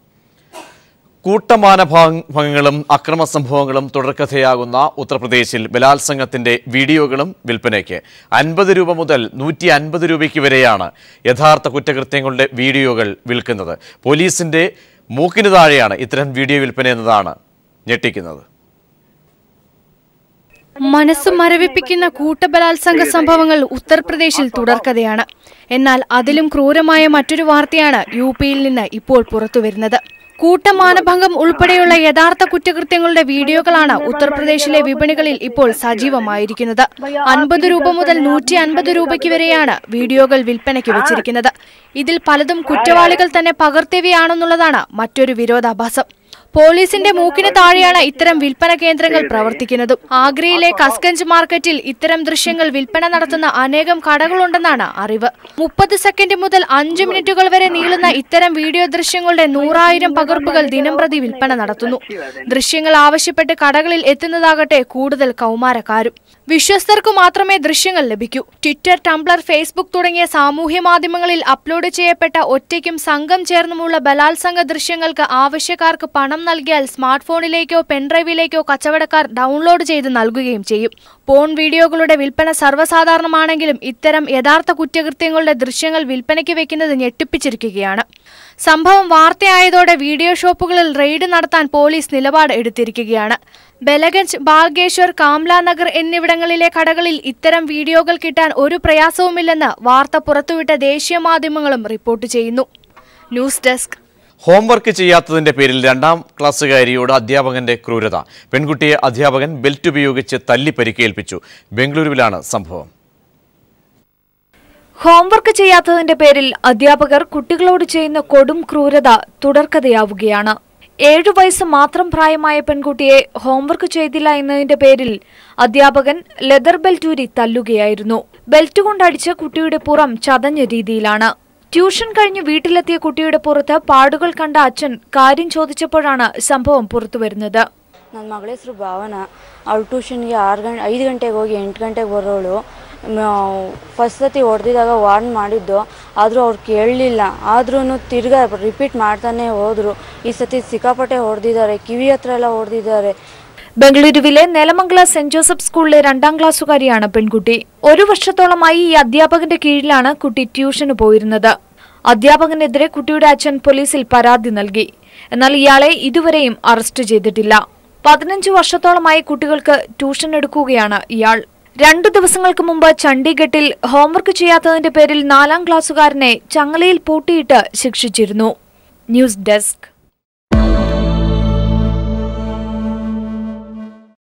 കൂട്ടമാനഭംഗങ്ങളും അക്രമ സംഭവങ്ങളും തുടർക്കഥയാകുന്ന ഉത്തർപ്രദേശിൽ ബലാത്സംഗത്തിന്റെ വീഡിയോകളും വിൽപ്പനയ്ക്ക് അൻപത് രൂപ മുതൽ നൂറ്റി അൻപത് രൂപയ്ക്ക് വരെയാണ് യഥാർത്ഥ കുറ്റകൃത്യങ്ങളുടെ വീഡിയോകൾ വിൽക്കുന്നത് പോലീസിന്റെ മൂക്കിന് താഴെയാണ് ഇത്തരം വീഡിയോ വിൽപ്പന എന്നതാണ് ഞെട്ടിക്കുന്നത് മനസ്സ് മരവിപ്പിക്കുന്ന കൂട്ടബലാത്സംഗ സംഭവങ്ങൾ ഉത്തർപ്രദേശിൽ തുടർക്കഥയാണ് എന്നാൽ അതിലും ക്രൂരമായ മറ്റൊരു വാർത്തയാണ് യു പിയിൽ നിന്ന് ഇപ്പോൾ പുറത്തുവരുന്നത് കൂട്ടമാനഭംഗം ഉൾപ്പെടെയുള്ള യഥാർത്ഥ കുറ്റകൃത്യങ്ങളുടെ വീഡിയോകളാണ് ഉത്തർപ്രദേശിലെ വിപണികളിൽ ഇപ്പോൾ സജീവമായിരിക്കുന്നത് അൻപത് രൂപ മുതൽ നൂറ്റി അൻപത് രൂപയ്ക്ക് വരെയാണ് വീഡിയോകൾ വിൽപ്പനയ്ക്ക് വെച്ചിരിക്കുന്നത് ഇതിൽ പലതും കുറ്റവാളികൾ തന്നെ പകർത്തിയവയാണെന്നുള്ളതാണ് മറ്റൊരു വിരോധാഭാസം പോലീസിന്റെ മൂക്കിന് താഴെയാണ് ഇത്തരം വിൽപ്പന കേന്ദ്രങ്ങൾ പ്രവർത്തിക്കുന്നതും ആഗ്രയിലെ കസ്കഞ്ച് മാർക്കറ്റിൽ ഇത്തരം ദൃശ്യങ്ങൾ വിൽപ്പന നടത്തുന്ന അനേകം കടകളുണ്ടെന്നാണ് അറിവ് മുപ്പത് സെക്കൻഡ് മുതൽ അഞ്ചു മിനിറ്റുകൾ വരെ നീളുന്ന ഇത്തരം വീഡിയോ ദൃശ്യങ്ങളുടെ നൂറായിരം പകർപ്പുകൾ ദിനംപ്രതി വിൽപ്പന നടത്തുന്നു ദൃശ്യങ്ങൾ ആവശ്യപ്പെട്ട് കടകളിൽ എത്തുന്നതാകട്ടെ കൂടുതൽ കൗമാരക്കാരും വിശ്വസ്തർക്കു മാത്രമേ ദൃശ്യങ്ങൾ ലഭിക്കൂ ട്വിറ്റർ ടംബ്ലർ ഫേസ്ബുക്ക് തുടങ്ങിയ സാമൂഹ്യ മാധ്യമങ്ങളിൽ അപ്ലോഡ് ചെയ്യപ്പെട്ട ഒറ്റയ്ക്കും സംഘം ചേർന്നുമുള്ള ബലാത്സംഗ ദൃശ്യങ്ങൾക്ക് ആവശ്യക്കാർക്ക് പണം നൽകിയാൽ സ്മാർട്ട് ഫോണിലേക്കോ പെൻഡ്രൈവിലേക്കോ കച്ചവടക്കാർ ഡൗൺലോഡ് ചെയ്ത് നൽകുകയും ചെയ്യും പോൺ വീഡിയോകളുടെ വിൽപ്പന സർവ്വസാധാരണമാണെങ്കിലും ഇത്തരം യഥാർത്ഥ കുറ്റകൃത്യങ്ങളുടെ ദൃശ്യങ്ങൾ വിൽപ്പനയ്ക്ക് വെക്കുന്നത് ഞെട്ടിപ്പിച്ചിരിക്കുകയാണ് സംഭവം വാർത്തയായതോടെ വീഡിയോ ഷോപ്പുകളിൽ റെയ്ഡ് നടത്താൻ പോലീസ് നിലപാട് എടുത്തിരിക്കുകയാണ് ബലഗഞ്ച് ബാൽഗേശ്വർ കാംല നഗർ എന്നിവിടങ്ങളിലെ കടകളിൽ ഇത്തരം വീഡിയോകൾ കിട്ടാൻ ഒരു പ്രയാസവുമില്ലെന്ന് വാർത്ത പുറത്തുവിട്ട ദേശീയ മാധ്യമങ്ങളും റിപ്പോർട്ട് ചെയ്യുന്നു ന്യൂസ് ഡെസ്ക് ഹോംവർക്ക് ചെയ്യാത്തതിന്റെ പേരിൽ രണ്ടാം ക്ലാസ്സുകാരിയോട് അധ്യാപകന്റെ ക്രൂരത പെൺകുട്ടിയെ അധ്യാപകൻ ബെൽറ്റ് ഉപയോഗിച്ച് തല്ലി പരിക്കേൽപ്പിച്ചു ബംഗളൂരുവിലാണ് സംഭവം ഹോംവർക്ക് ചെയ്യാത്തതിന്റെ പേരിൽ അധ്യാപകർ കുട്ടികളോട് ചെയ്യുന്ന കൊടും ക്രൂരത തുടർക്കഥയാവുകയാണ് ഏഴു വയസ്സ് മാത്രം പ്രായമായ പെൺകുട്ടിയെ ഹോംവർക്ക് ചെയ്തില്ല എന്നതിന്റെ പേരിൽ അധ്യാപകൻ ലെതർ ബെൽറ്റ് ഊരി തല്ലുകയായിരുന്നു ബെൽറ്റ് കൊണ്ടടിച്ച് കുട്ടിയുടെ പുറം ചതഞ്ഞ രീതിയിലാണ് ട്യൂഷൻ കഴിഞ്ഞ് വീട്ടിലെത്തിയ കുട്ടിയുടെ പുറത്ത് പാടുകൾ കണ്ട അച്ഛൻ കാര്യം ചോദിച്ചപ്പോഴാണ് സംഭവം പുറത്തുവരുന്നത് ನನ್ನ ಮಗಳ ಹೆಸರು ಭಾವನಾ ಅವಳು ಟ್ಯೂಷನ್ಗೆ ಆರು ಗಂಟೆ ಐದು ಗಂಟೆಗೆ ಹೋಗಿ ಎಂಟು ಗಂಟೆಗೆ ಬರೋಳು ಫಸ್ಟ್ ಸತಿ ಹೊಡೆದಿದಾಗ ವಾರ್ನ್ ಮಾಡಿದ್ದು ಆದರೂ ಅವ್ರು ಕೇಳಲಿಲ್ಲ ಆದ್ರೂ ತಿರ್ಗಾ ರಿಪೀಟ್ ಮಾಡ್ತಾನೆ ಹೋದರು ಈ ಸತಿ ಸಿಕ್ಕಾಪಟ್ಟೆ ಹೊಡೆದಿದ್ದಾರೆ ಕಿವಿ ಹತ್ರ ಎಲ್ಲ ಹೊಡೆದಿದ್ದಾರೆ ബംഗളൂരുവിലെ നെലമംഗല സെന്റ് ജോസഫ് സ്കൂളിലെ രണ്ടാം ക്ലാസ്സുകാരിയാണ് പെൺകുട്ടി ഒരു വർഷത്തോളമായി ഈ അധ്യാപകന്റെ കീഴിലാണ് കുട്ടി ട്യൂഷന് പോയിരുന്നത് അധ്യാപകനെതിരെ കുട്ടിയുടെ അച്ഛൻ പോലീസിൽ പരാതി നൽകി എന്നാൽ ഇയാളെ ഇതുവരെയും അറസ്റ്റ് ചെയ്തിട്ടില്ല പതിനഞ്ച് വർഷത്തോളമായി കുട്ടികൾക്ക് ട്യൂഷൻ എടുക്കുകയാണ് ഇയാൾ രണ്ടു ദിവസങ്ങൾക്ക് മുമ്പ് ചണ്ഡീഗഡിൽ ഹോംവർക്ക് ചെയ്യാത്തതിന്റെ പേരിൽ നാലാം ക്ലാസ്സുകാരനെ ചങ്ങലയിൽ പൂട്ടിയിട്ട് ശിക്ഷിച്ചിരുന്നു ന്യൂസ് ഡെസ്ക്